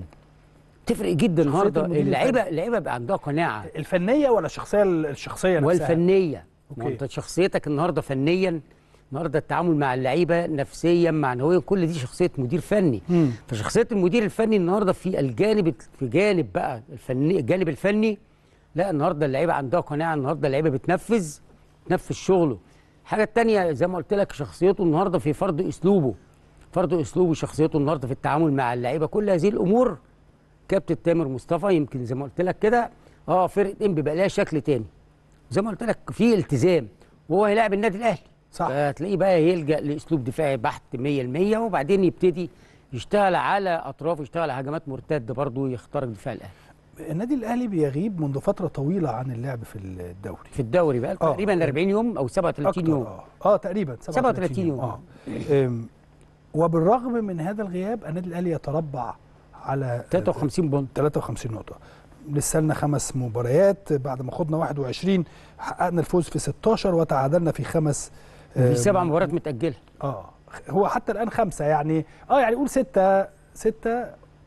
B: بتفرق جدا
A: شخصية
B: النهارده
A: المدير
B: اللعيبه
A: الفني.
B: اللعيبه بقى عندها قناعه
A: الفنيه ولا الشخصيه الشخصيه نفسها
B: والفنيه ما هو
A: أوكي.
B: انت شخصيتك النهارده فنيا النهارده التعامل مع اللعيبه نفسيا معنويا كل دي شخصيه مدير فني
A: مم.
B: فشخصيه المدير الفني النهارده في الجانب في جانب بقى الفني الجانب الفني لا النهارده اللعيبه عندها قناعه النهارده اللعيبه بتنفذ بتنفذ شغله الحاجه الثانيه زي ما قلت لك شخصيته النهارده في فرض اسلوبه فرض اسلوبه شخصيته النهارده في التعامل مع اللعيبه كل هذه الامور كابتن تامر مصطفى يمكن زي ما قلت لك كده اه فرقه ام بيبقى لها شكل تاني زي ما قلت لك في التزام وهو هيلاعب النادي الاهلي
A: صح.
B: فتلاقيه بقى يلجا لاسلوب دفاعي بحت 100% وبعدين يبتدي يشتغل على اطراف يشتغل على هجمات مرتده برضه يخترق دفاع الاهلي
A: النادي الاهلي بيغيب منذ فتره طويله عن اللعب في الدوري
B: في الدوري بقى
A: آه.
B: تقريبا 40 يوم او 37
A: أكتر،
B: يوم
A: اه, آه تقريبا
B: 37 يوم.
A: اه أم، وبالرغم من هذا الغياب النادي الاهلي يتربع على
B: 53 بونت
A: 53 نقطة لسه لنا خمس مباريات بعد ما خضنا 21 حققنا الفوز في 16 وتعادلنا في خمس
B: في
A: آه،
B: سبع مباريات متاجله
A: اه هو حتى الآن خمسة يعني اه يعني قول ستة ستة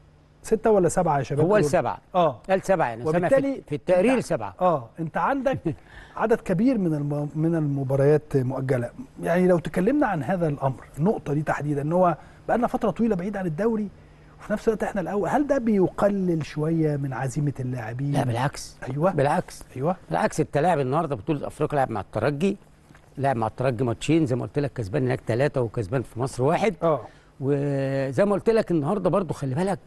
A: ستة ولا سبعة يا شباب
B: هو
A: قولوا.
B: السبعه
A: اه
B: قال سبعه يعني سامع
A: وبالتالي
B: في, في التقرير
A: أنت-
B: سبعه
A: اه انت عندك عدد كبير من الم... من المباريات مؤجله يعني لو تكلمنا عن هذا الامر النقطه دي تحديدا ان هو بقى لنا فتره طويله بعيد عن الدوري وفي نفس الوقت احنا الاول هل ده بيقلل شويه من عزيمه اللاعبين
B: لا بالعكس
A: ايوه
B: بالعكس
A: ايوه
B: بالعكس انت لاعب النهارده بطوله افريقيا لاعب مع الترجي لاعب مع الترجي ماتشين زي ما قلت لك كسبان هناك ثلاثه وكسبان في مصر واحد
A: اه
B: وزي ما قلت لك النهارده برضو خلي بالك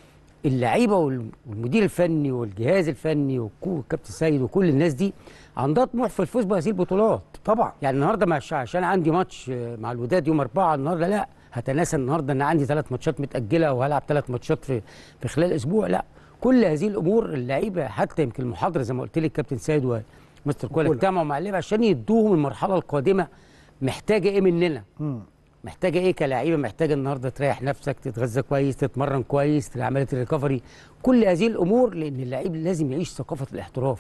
B: اللعيبه وال- والمدير الفني والجهاز الفني والكابتن سيد وكل الناس دي عندها طموح في الفوز بهذه البطولات
A: طبعا
B: يعني النهارده مش عشان عندي ماتش آه، مع الوداد يوم أربعة النهارده لا هتناسى النهارده ان عندي ثلاث ماتشات متاجله وهلعب ثلاث ماتشات في في خلال اسبوع لا كل هذه الامور اللعيبه حتى يمكن المحاضره زي ما قلت لك كابتن سيد ومستر كولا
A: كولا.
B: اجتمعوا مع اللعيبه عشان يدوهم المرحله القادمه محتاجه ايه مننا
A: مم.
B: محتاجه ايه كلاعيبه محتاجه النهارده تريح نفسك تتغذى كويس تتمرن كويس تعمل عمليه الريكفري كل هذه الامور لان اللعيب لازم يعيش ثقافه الاحتراف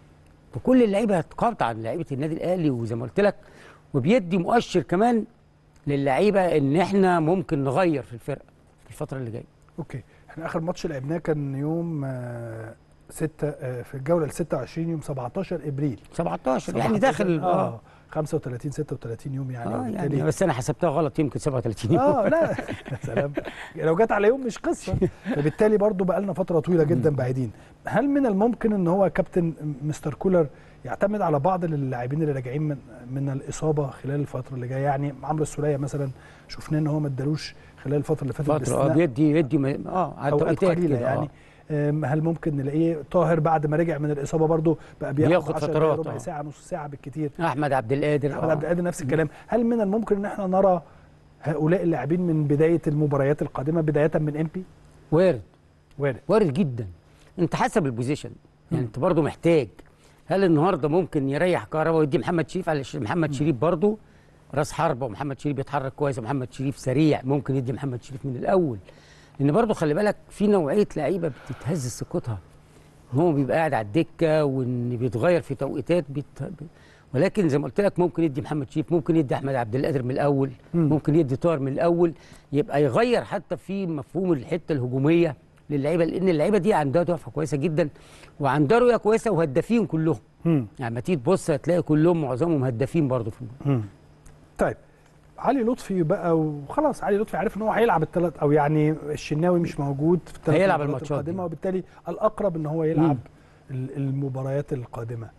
B: فكل اللعيبه هتقاطع عن لعيبه النادي الاهلي وزي ما قلت لك وبيدي مؤشر كمان للعيبه ان احنا ممكن نغير في الفرقه في الفتره اللي جايه
A: اوكي احنا اخر ماتش لعبناه كان يوم آه ستة آه في الجوله ال 26 يوم 17 ابريل
B: 17 يعني
A: 17
B: داخل اه
A: اه 35 36 يوم يعني
B: اه
A: وبالتالي
B: يعني بس انا حسبتها غلط يمكن 37 يوم
A: اه لا يا سلام لو جت على يوم مش قصه فبالتالي برضو بقى لنا فتره طويله جدا بعيدين هل من الممكن ان هو كابتن مستر كولر يعتمد على بعض اللاعبين اللي راجعين من من الاصابه خلال الفتره اللي جايه يعني عمرو السوليه مثلا شفناه ان هو ما ادالوش خلال الفتره اللي فاتت
B: فتره اه
A: باستثناء
B: بيدي يدي م- اه على
A: اوقات
B: توقيتات
A: قليله
B: كده، آه.
A: يعني أم، هل ممكن نلاقيه طاهر بعد ما رجع من الاصابه برضو بقى بياخد,
B: بياخد
A: 10
B: فترات،
A: دقايق، ربع
B: آه.
A: ساعه نص ساعه بالكتير
B: احمد عبد القادر
A: احمد عبد القادر نفس الكلام هل من الممكن ان احنا نرى هؤلاء اللاعبين من بدايه المباريات القادمه بدايه من ام بي
B: وارد
A: وارد
B: وارد جدا انت حسب البوزيشن يعني انت برضو محتاج هل النهارده ممكن يريح كهربا ويدي محمد شريف على محمد شريف برضو راس حربه ومحمد شريف بيتحرك كويس ومحمد شريف سريع ممكن يدي محمد شريف من الاول لان برضو خلي بالك في نوعيه لعيبه بتتهز ثقتها هو بيبقى قاعد على الدكه وان بيتغير في توقيتات بيت... ولكن زي ما قلت لك ممكن يدي محمد شريف ممكن يدي احمد عبد القادر من الاول
A: مم.
B: ممكن يدي طاهر من الاول يبقى يغير حتى في مفهوم الحته الهجوميه للعيبه لان اللعيبه دي عندها دفعه كويسه جدا وعندها رؤيه كويسه وهدافين كلهم
A: مم.
B: يعني ما تيجي تبص هتلاقي كلهم معظمهم هدافين برضه في المباراة.
A: مم. طيب علي لطفي بقى وخلاص علي لطفي عارف ان هو هيلعب الثلاث او يعني الشناوي مش موجود في الثلاث
B: هيلعب
A: مباريات
B: الماتشات دي.
A: القادمه وبالتالي الاقرب ان هو يلعب ال- المباريات القادمه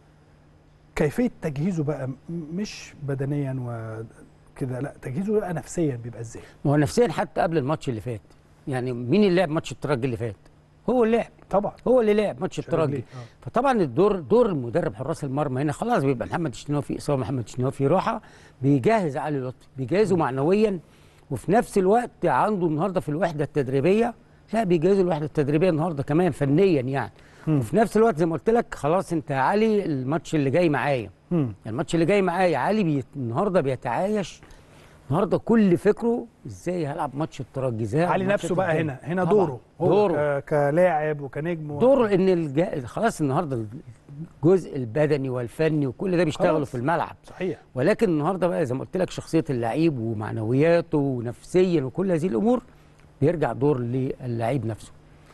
A: كيفيه تجهيزه بقى م- مش بدنيا وكده لا تجهيزه بقى نفسيا بيبقى ازاي
B: ما هو نفسيا حتى قبل الماتش اللي فات يعني مين اللي لعب ماتش الترجي اللي فات هو اللي لعب
A: طبعا
B: هو اللي لعب ماتش
A: مش رجليه.
B: الترجي
A: آه.
B: فطبعا الدور دور المدرب حراس المرمى هنا خلاص بيبقى محمد الشناوي في اصابه محمد الشناوي في راحه بيجهز علي لطفي بيجهزه معنويا وفي نفس الوقت عنده النهارده في الوحده التدريبيه لا بيجهزوا الوحده التدريبيه النهارده كمان فنيا يعني وفي نفس الوقت زي ما قلت لك خلاص انت يا علي الماتش اللي جاي معايا
A: مم.
B: الماتش اللي جاي معايا علي بي... النهارده بيتعايش النهارده كل فكره ازاي هلعب ماتش الترجي ازاي هلعب
A: علي
B: ماتش
A: نفسه بقى
B: الترجي.
A: هنا هنا
B: طبعاً.
A: دوره هو
B: دوره
A: ك- كلاعب وكنجم و-
B: دوره ان الج... خلاص النهارده الجزء البدني والفني وكل ده بيشتغلوا
A: خلاص.
B: في الملعب
A: صحيح
B: ولكن النهارده بقى زي ما قلت لك شخصيه اللعيب ومعنوياته ونفسيا وكل هذه الامور بيرجع دور للعيب نفسه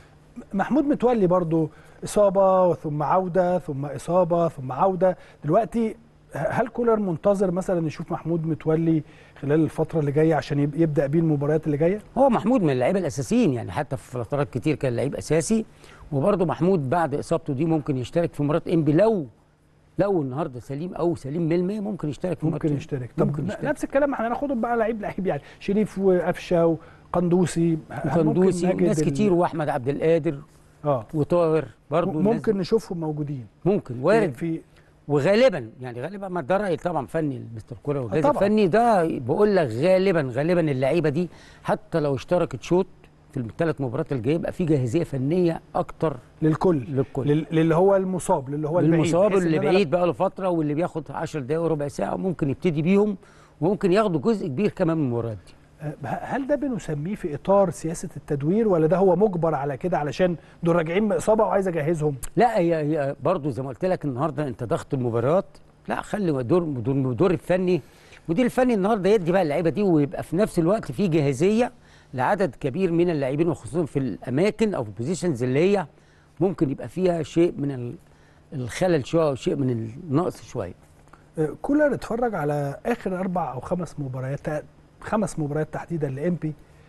A: محمود متولي برضو إصابة ثم عودة ثم إصابة ثم عودة دلوقتي هل كولر منتظر مثلا يشوف محمود متولي خلال الفترة اللي جاية عشان يب- يبدأ بيه المباريات اللي جاية؟
B: هو محمود من اللعيبه الاساسيين يعني حتى في فترات كتير كان لعيب اساسي وبرضه محمود بعد اصابته دي ممكن يشترك في مباراه انبي لو لو النهارده سليم او سليم 100% ممكن يشترك في
A: ممكن
B: مباراة-
A: يشترك طب
B: ممكن
A: ن-
B: يشترك
A: نفس الكلام احنا هناخدهم بقى لعيب لعيب يعني شريف وقفشه وقندوسي هل ممكن
B: وقندوسي
A: نجد
B: ناس
A: ال-
B: كتير واحمد عبد القادر
A: اه
B: وطاهر برضه
A: ممكن نشوفهم موجودين
B: ممكن وارد
A: في
B: وغالبا يعني غالبا ما ده راي طبعا فني مستر كوره والجهاز
A: طبعاً.
B: الفني ده بقول لك غالبا غالبا اللعيبه دي حتى لو اشتركت شوط في الثلاث مباريات الجايه يبقى في جاهزيه فنيه اكتر
A: للكل
B: للكل
A: لل- للي هو المصاب للي هو البعيد
B: المصاب
A: بحيث
B: اللي
A: إن أنا
B: بعيد بقى له فتره واللي بياخد 10 دقائق وربع ساعه ممكن يبتدي بيهم وممكن ياخدوا جزء كبير كمان من المباريات دي
A: أه، هل ده بنسميه في اطار سياسه التدوير ولا ده هو مجبر على كده علشان دول راجعين من اصابه وعايز اجهزهم
B: لا هي هي برضه زي ما قلت لك النهارده انت ضغط المباريات لا خلي دور دور, دور الفني المدير الفني النهارده يدي بقى اللعيبه دي ويبقى في نفس الوقت في جاهزيه لعدد كبير من اللاعبين وخصوصا في الاماكن او في البوزيشنز اللي هي ممكن يبقى فيها شيء من ال- الخلل شويه او شيء من النقص شويه
A: أه، كولر اتفرج على اخر اربع او خمس مباريات خمس مباريات تحديدا لامبي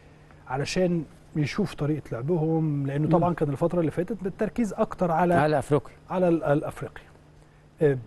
A: علشان يشوف طريقه لعبهم لانه طبعا كان الفتره اللي فاتت بالتركيز اكتر على
B: على افريقيا
A: على ال- الافريقي أه،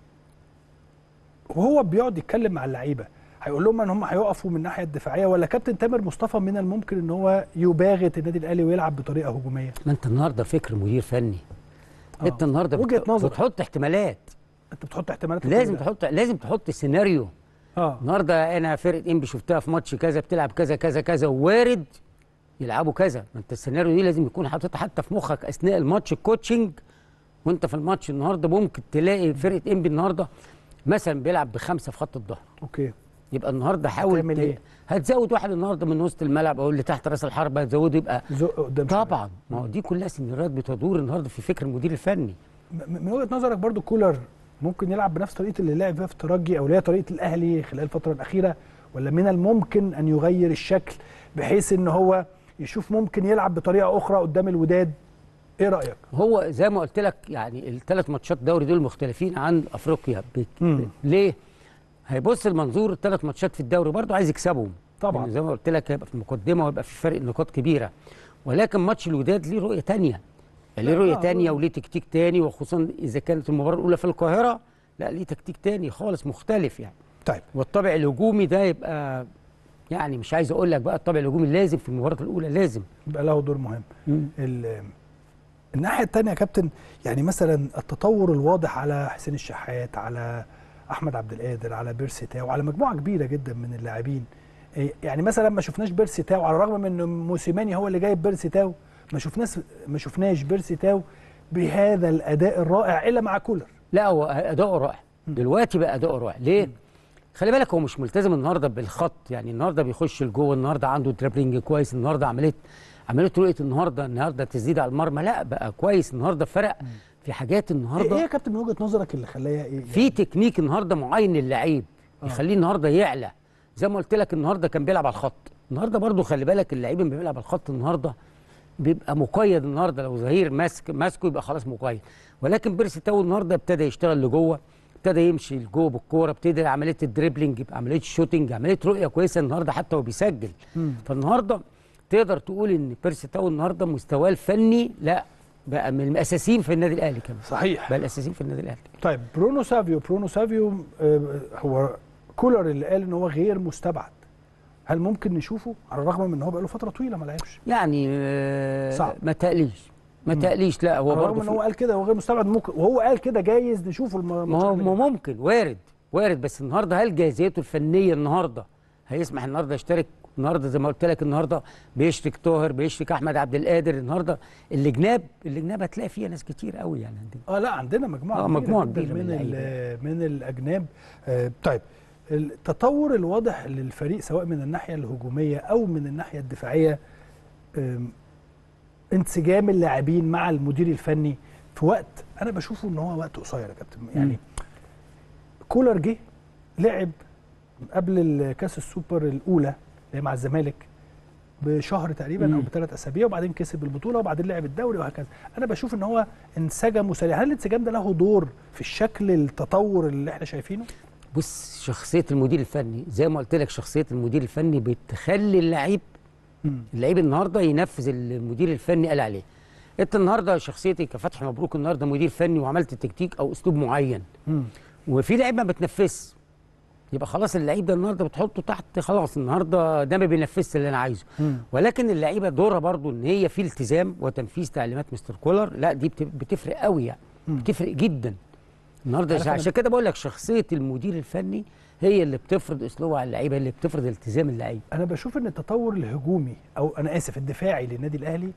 A: وهو بيقعد يتكلم مع اللعيبه هيقول لهم ان هم هيقفوا من الناحيه الدفاعيه ولا كابتن تامر مصطفى من الممكن ان هو يباغت النادي الاهلي ويلعب بطريقه هجوميه
B: ما انت النهارده فكر مدير فني
A: آه.
B: انت النهارده
A: وجهة
B: بت-
A: نظر.
B: بتحط احتمالات
A: انت بتحط احتمالات في
B: لازم
A: كل ده.
B: تحط لازم تحط سيناريو
A: اه
B: النهارده انا فرقه انبي شفتها في ماتش كذا بتلعب كذا كذا كذا وارد يلعبوا كذا ما انت السيناريو دي لازم يكون حاططها حتى في مخك اثناء الماتش الكوتشنج وانت في الماتش النهارده ممكن تلاقي فرقه انبي النهارده مثلا بيلعب بخمسه في خط الظهر
A: اوكي
B: يبقى النهارده حاول
A: هتعمل
B: ت-
A: إيه؟
B: هتزود واحد النهارده من وسط الملعب او اللي تحت راس الحربه هتزوده يبقى
A: زق قدام شوية.
B: طبعا ما هو دي كلها سيناريوهات بتدور النهارده في فكر المدير الفني
A: م- من وجهه نظرك برضو كولر ممكن يلعب بنفس طريقه اللي لعب فيها في الترجي او اللي هي طريقه الاهلي خلال الفتره الاخيره ولا من الممكن ان يغير الشكل بحيث ان هو يشوف ممكن يلعب بطريقه اخرى قدام الوداد ايه رايك
B: هو زي ما قلت لك يعني الثلاث ماتشات دوري دول مختلفين عن افريقيا بك...
A: مم.
B: ليه؟ هيبص المنظور الثلاث ماتشات في الدوري برضه عايز يكسبهم
A: طبعاً.
B: يعني زي ما قلت لك هيبقى في المقدمه ويبقى في فرق نقاط كبيره ولكن ماتش الوداد ليه رؤيه تانية ليه
A: لا،
B: رؤيه
A: آه،
B: تانية
A: هو-
B: وليه تكتيك تاني وخصوصا اذا كانت المباراه الاولى في القاهره لا ليه تكتيك تاني خالص مختلف يعني
A: طيب
B: والطابع الهجومي ده يبقى يعني مش عايز اقول لك بقى الطابع الهجومي لازم في المباراه الاولى لازم
A: يبقى له دور مهم ال- الناحيه الثانيه يا كابتن يعني مثلا التطور الواضح على حسين الشحات على احمد عبد القادر على بيرسي تاو على مجموعه كبيره جدا من اللاعبين إيه، يعني مثلا ما شفناش بيرسي تاو على الرغم من ان موسيماني هو اللي جايب بيرسي تاو ما شفناش ما شفناش بيرسي تاو بهذا الاداء الرائع الا مع كولر
B: لا هو اداؤه رائع دلوقتي بقى اداؤه رائع ليه خلي بالك هو مش ملتزم النهارده بالخط يعني النهارده بيخش لجوه النهارده عنده دريبلينج كويس النهارده عمليه عمليه رؤيه النهارده النهارده تسديد على المرمى لا بقى كويس النهارده فرق في حاجات
A: ايه إيه
B: النهارده
A: يا كابتن من وجهه نظرك اللي خلاها ايه
B: في تكنيك النهارده معين للعيب يخليه النهارده يعلى زي ما قلت لك النهارده كان بيلعب على الخط النهارده برضو خلي بالك اللعيب اللي بيلعب على الخط النهارده بيبقى مقيد النهارده لو ظهير ماسك ماسكه يبقى خلاص مقيد ولكن بيرسي تاو النهارده ابتدى يشتغل لجوه ابتدى يمشي لجوه بالكوره ابتدى عمليه الدريبلينج عمليه الشوتنج عمليه رؤيه كويسه النهارده حتى هو بيسجل فالنهارده تقدر تقول ان بيرسي تاو النهارده مستواه الفني لا بقى من الاساسيين في النادي الاهلي كمان
A: صحيح
B: بقى الاساسيين في النادي الاهلي
A: طيب برونو سافيو برونو سافيو آه، هو كولر اللي قال ان هو غير مستبعد هل ممكن نشوفه على الرغم من ان هو بقاله فتره طويله ما لعبش
B: يعني آه،
A: صعب.
B: ما تقليش ما تقليش لا هو
A: رغم
B: برضه
A: ان
B: في-
A: هو قال كده وغير مستبعد ممكن وهو قال كده جايز نشوف الم-
B: ما هو
A: الماتشات
B: ما
A: اللي
B: ممكن وارد وارد بس النهارده هل جاهزيته الفنيه النهارده هيسمح النهارده يشترك النهارده زي ما قلت لك النهارده بيشترك طاهر بيشترك احمد عبد القادر النهارده اللجناب اللجناب هتلاقي فيها ناس كتير قوي يعني عندنا
A: اه لا عندنا مجموعه
B: آه،
A: كبيرة
B: مجموعة
A: جداً
B: كبيرة من
A: من
B: اللعيبة.
A: ال- من الاجناب آه طيب التطور الواضح للفريق سواء من الناحيه الهجوميه او من الناحيه الدفاعيه آم، انسجام اللاعبين مع المدير الفني في وقت انا بشوفه ان هو وقت قصير يا كابتن يعني كولر جه لعب قبل كاس السوبر الاولى اللي هي مع الزمالك بشهر تقريبا او
B: مم.
A: بثلاث اسابيع وبعدين كسب البطوله وبعدين لعب الدوري وهكذا انا بشوف ان هو انسجم وسريع هل الانسجام ده له دور في الشكل التطور اللي احنا شايفينه
B: بص شخصيه المدير الفني زي ما قلت لك شخصيه المدير الفني بتخلي اللعيب اللعيب النهارده ينفذ اللي المدير الفني قال عليه انت النهارده شخصيتي كفتحي مبروك النهارده مدير فني وعملت تكتيك او اسلوب معين
A: مم.
B: وفي لعيب ما بتنفذش يبقى خلاص اللعيب ده النهارده بتحطه تحت خلاص النهارده ده ما بينفذش اللي انا عايزه
A: مم.
B: ولكن اللعيبه دورها برضو ان هي في التزام وتنفيذ تعليمات مستر كولر لا دي بت- بتفرق قوي يعني
A: مم.
B: بتفرق جدا النهارده
A: عارف أنا-
B: عشان كده بقول لك شخصيه المدير الفني هي اللي بتفرض اسلوبها على اللعيبه اللي بتفرض التزام اللعيبه
A: انا بشوف ان التطور الهجومي او انا اسف الدفاعي للنادي الاهلي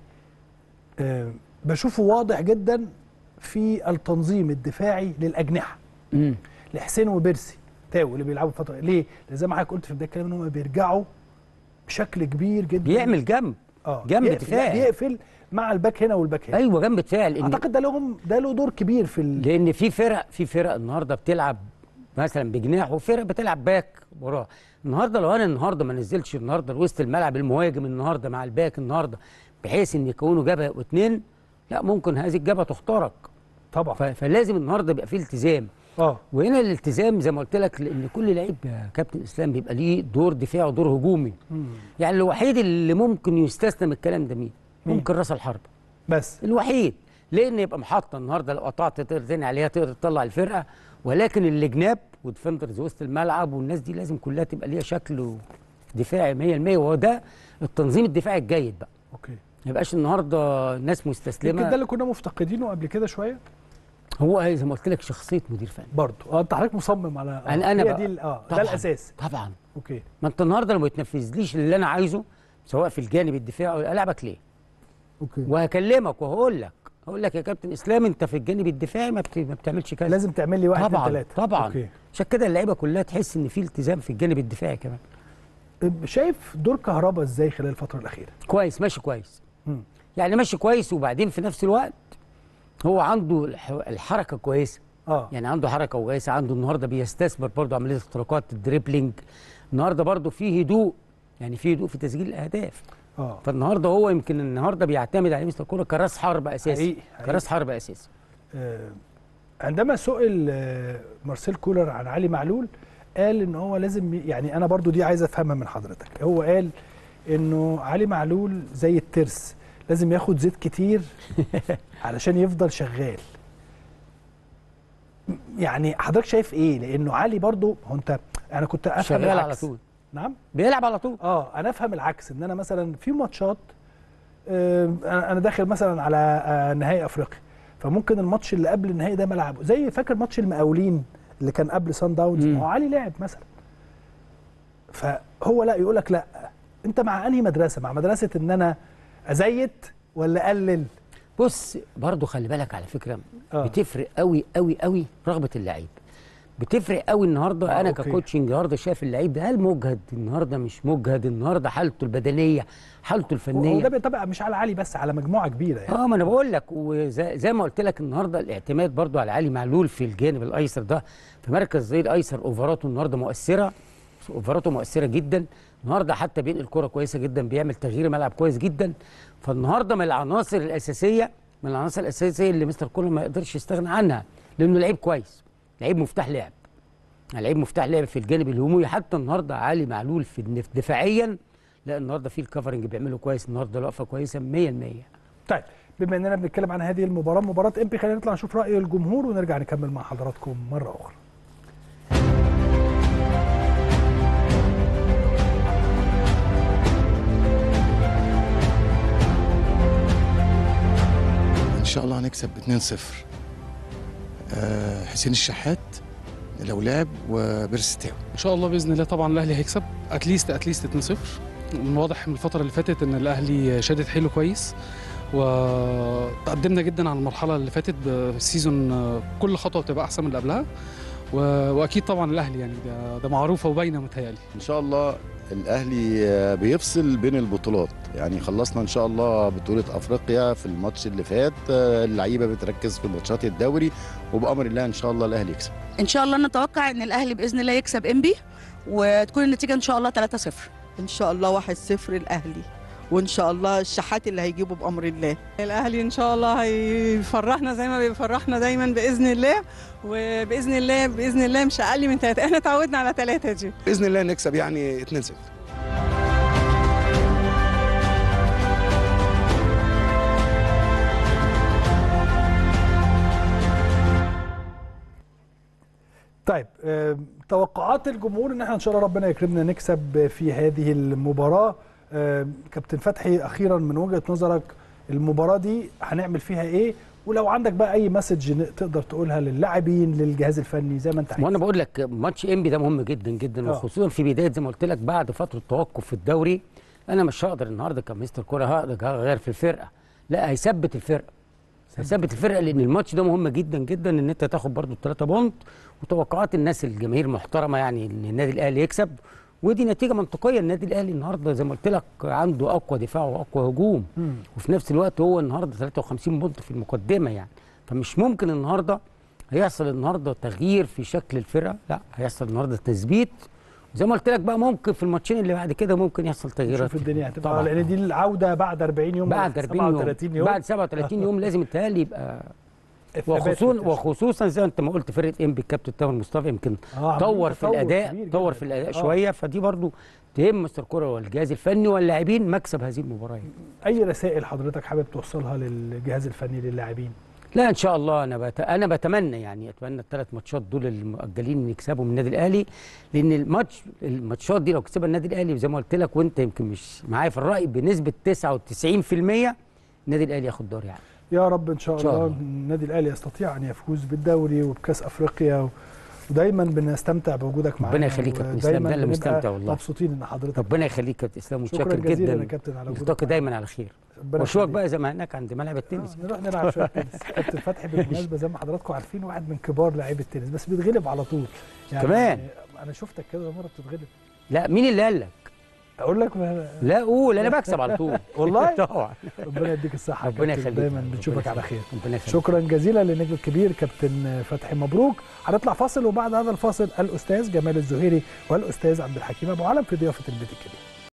A: آه بشوفه واضح جدا في التنظيم الدفاعي للاجنحه
B: امم
A: لحسين وبيرسي تاو اللي بيلعبوا فتره ليه؟ لان زي ما حضرتك قلت في بدايه الكلام ان هم بيرجعوا بشكل كبير جدا
B: بيعمل جنب
A: اه
B: جنب
A: يقفل-
B: دفاعي.
A: لا، بيقفل مع الباك هنا والباك هنا
B: ايوه جنب دفاع لان
A: اعتقد ده لهم ده له دور كبير في ال...
B: لان في فرق في فرق النهارده بتلعب مثلا بجناح وفرق بتلعب باك وراه النهارده لو انا النهارده ما نزلتش النهارده لوسط الملعب المهاجم النهارده مع الباك النهارده بحيث ان يكونوا جبهه واثنين لا ممكن هذه الجبهه تخترق
A: طبعا
B: ف- فلازم النهارده يبقى فيه التزام
A: اه
B: وهنا الالتزام زي ما قلت لك لان كل لعيب يا كابتن اسلام بيبقى ليه دور دفاعي ودور هجومي
A: مم.
B: يعني الوحيد اللي ممكن يستثنى من الكلام ده مين؟
A: مين؟
B: ممكن راس الحربه
A: بس
B: الوحيد لان يبقى محطه النهارده لو قطعت تقدر تاني عليها تقدر تطلع الفرقه ولكن الجناب وديفندرز وسط الملعب والناس دي لازم كلها تبقى ليها شكل دفاعي 100% وهو ده التنظيم الدفاعي الجيد بقى
A: اوكي
B: ما يبقاش النهارده ناس
A: يمكن
B: مستسلمه
A: ده اللي كنا مفتقدينه قبل كده شويه
B: هو زي ما قلت لك شخصيه مدير فني
A: برضه اه انت حضرتك مصمم على آه.
B: أنا- أنا
A: هي
B: بقى-
A: دي ال- اه ده
B: طبعاً.
A: الاساس
B: طبعا
A: اوكي
B: ما انت النهارده لو ما يتنفذليش اللي انا عايزه سواء في الجانب الدفاعي العبك ليه
A: اوكي
B: وهكلمك وهقول لك هقول لك يا كابتن اسلام انت في الجانب الدفاعي ما, بت... ما بتعملش كذا
A: لازم تعمل لي واحد
B: طبعا
A: ثلاثة
B: طبعا
A: اوكي
B: عشان كده اللعيبه كلها تحس ان في التزام في الجانب الدفاعي كمان
A: شايف دور كهربا ازاي خلال الفتره الاخيره
B: كويس ماشي كويس
A: مم.
B: يعني ماشي كويس وبعدين في نفس الوقت هو عنده الح- الحركه كويسه
A: اه
B: يعني عنده حركه كويسه عنده النهارده بيستثمر برضه عمليه اختراقات الدريبلينج النهارده برضه في هدوء يعني في هدوء في تسجيل الاهداف
A: اه
B: فالنهارده هو يمكن النهارده بيعتمد عليه مستر كوره كراس حرب اساسي
A: حقيقي، حقيقي.
B: كراس حرب اساسي
A: آه، عندما سئل آه، مارسيل كولر عن علي معلول قال ان هو لازم ي- يعني انا برضو دي عايز افهمها من حضرتك هو قال انه علي معلول زي الترس لازم ياخد زيت كتير علشان يفضل شغال يعني حضرتك شايف ايه لانه علي برضو هو انت انا كنت افهم
B: شغال على
A: العكس.
B: طول
A: نعم
B: بيلعب على طول
A: اه انا افهم العكس ان انا مثلا في ماتشات آه، انا أنا داخل مثلا على آه، نهائي افريقيا فممكن الماتش اللي قبل النهائي ده ملعبه زي فاكر ماتش المقاولين اللي كان قبل سان داونز
B: مم.
A: ما هو علي لعب مثلا فهو لا يقول لك لا انت مع انهي مدرسه مع مدرسه ان انا ازيت ولا اقلل
B: بص برضه خلي بالك على فكره
A: آه.
B: بتفرق قوي قوي قوي رغبه اللعيب بتفرق قوي النهارده
A: آه،
B: انا
A: أوكي.
B: ككوتشنج النهارده شايف اللعيب ده هل مجهد النهارده مش مجهد النهارده حالته البدنيه حالته
A: هو
B: الفنيه
A: ده بيطبق مش على علي بس على مجموعه كبيره يعني
B: اه ما انا بقول لك وزي زي ما قلت لك النهارده الاعتماد برضو على علي معلول في الجانب الايسر ده في مركز زي الايسر اوفراته النهارده مؤثره اوفراته مؤثره جدا النهارده حتى بينقل كرة كويسه جدا بيعمل تغيير ملعب كويس جدا فالنهارده من العناصر الاساسيه من العناصر الاساسيه اللي مستر كولر ما يقدرش يستغنى عنها لانه لعيب كويس لعيب مفتاح لعب لعيب مفتاح لعب في الجانب الهجومي حتى النهارده علي معلول في النف- دفاعيا لا النهارده في الكفرنج بيعمله كويس النهارده الوقفه كويسه 100%
A: طيب بما اننا بنتكلم عن هذه المباراه مباراه امبي خلينا نطلع نشوف راي الجمهور ونرجع نكمل مع حضراتكم مره اخرى
E: هنكسب 2-0 آه، حسين الشحات لو لعب وبيرستاو
F: ان شاء الله باذن الله طبعا الاهلي هيكسب اتليست اتليست 2-0 من واضح من الفتره اللي فاتت ان الاهلي شادد حيله كويس وتقدمنا جدا على المرحله اللي فاتت بالسيزون كل خطوه بتبقى احسن من اللي قبلها و- واكيد طبعا الاهلي يعني ده, ده معروفه وباينه متهيألي
G: ان شاء الله الاهلي آه، بيفصل بين البطولات يعني خلصنا ان شاء الله بطوله افريقيا في الماتش اللي فات آه، اللعيبه بتركز في ماتشات الدوري وبامر الله ان شاء الله الاهلي يكسب
H: ان شاء الله نتوقع ان الاهلي باذن الله يكسب انبي وتكون النتيجه ان شاء الله 3-0
I: ان شاء الله 1-0 الاهلي وان شاء الله الشحات اللي هيجيبه بامر الله
J: الاهلي ان شاء الله هيفرحنا زي ما بيفرحنا دايما باذن الله وباذن الله باذن الله مش اقل من ثلاثه احنا اتعودنا على ثلاثه دي
E: باذن الله نكسب يعني 2-0
A: طيب آه، توقعات الجمهور ان احنا ان شاء الله ربنا يكرمنا نكسب في هذه المباراه آه، كابتن فتحي اخيرا من وجهه نظرك المباراه دي هنعمل فيها ايه ولو عندك بقى اي مسج ن- تقدر تقولها للاعبين للجهاز الفني زي ما انت عايز
B: وانا بقول لك ماتش انبي ده مهم جدا جدا
A: آه.
B: وخصوصا في بدايه زي ما قلت لك بعد فتره توقف في الدوري انا مش هقدر النهارده كمستر كوره هقدر اغير في الفرقه لا هيثبت الفرقه هيثبت الفرقه لان الماتش ده مهم جدا جدا ان انت تاخد برضو الثلاثه بونت وتوقعات الناس الجماهير محترمه يعني ان النادي الاهلي يكسب ودي نتيجه منطقيه النادي الاهلي النهارده زي ما قلت لك عنده اقوى دفاع واقوى هجوم
A: مم.
B: وفي نفس الوقت هو النهارده 53 بونت في المقدمه يعني فمش ممكن النهارده هيحصل النهارده تغيير في شكل الفرقه لا هيحصل النهارده تثبيت زي ما قلت لك بقى ممكن في الماتشين اللي بعد كده ممكن يحصل تغييرات
A: شوف الدنيا هتبقى
B: طبعاً.
A: لان دي العوده بعد 40 يوم
B: بعد 40 يوم
A: 37 يوم
B: بعد 37 يوم لازم التهيألي يبقى
A: الثبات
B: وخصوصا
A: والتشكيل.
B: وخصوصا زي ما انت ما قلت فرقه ام بالكابتن تامر مصطفى يمكن
A: آه، عاملين
B: طور في
A: تطور
B: الاداء
A: كبير
B: طور
A: جداً.
B: في الاداء
A: آه.
B: شويه فدي برضو تهم مستر كوره والجهاز الفني واللاعبين مكسب هذه المباراه
A: اي رسائل حضرتك حابب توصلها للجهاز الفني للاعبين
B: لا ان شاء الله انا بت... انا بتمنى يعني اتمنى الثلاث ماتشات دول المؤجلين يكسبوا من النادي الاهلي لان الماتش الماتشات دي لو كسبها النادي الاهلي زي ما قلت لك وانت يمكن مش معايا في الراي بنسبه 99% النادي الاهلي ياخد دوري يعني
A: يا رب ان شاء,
B: إن شاء
A: الله
B: الله.
A: النادي الاهلي يستطيع ان يفوز بالدوري وبكاس افريقيا و... ودايما بنستمتع بوجودك معانا
B: ربنا يخليك يا كابتن
A: ودايماً
B: اسلام، ده اللي
A: بنبقى
B: مستمتع والله.
A: مبسوطين ان حضرتك
B: ربنا يخليك يا كابتن اسلام
A: شكرا
B: متشكر
A: جزيلا يا
B: جدا
A: كابتن على وجودك
B: نلتقي
A: معانا.
B: دايما على خير
A: ربنا
B: واشوفك
A: يخليك.
B: بقى زي ما هناك عند ملعب التنس
A: آه، نروح نلعب شويه تنس كابتن فتحي بالمناسبه زي ما حضراتكم عارفين واحد من كبار لاعيبه التنس بس بيتغلب على طول
B: كمان؟
A: انا شفتك كده مره بتتغلب
B: لا مين اللي قال لك
A: اقول لك ما...
B: لا قول انا بكسب على طول
A: والله؟
B: طبعا
A: ربنا يديك الصحه يا
B: ربنا
A: كابتن.
B: يخليك
A: دايما
B: ربنا
A: بنشوفك على
B: يخليك.
A: خير
B: ربنا يخليك
A: شكرا جزيلا للنجم الكبير كابتن فتحي مبروك هنطلع فاصل وبعد هذا الفاصل الاستاذ جمال الزهيري والاستاذ عبد الحكيم ابو علم في ضيافه البيت الكبير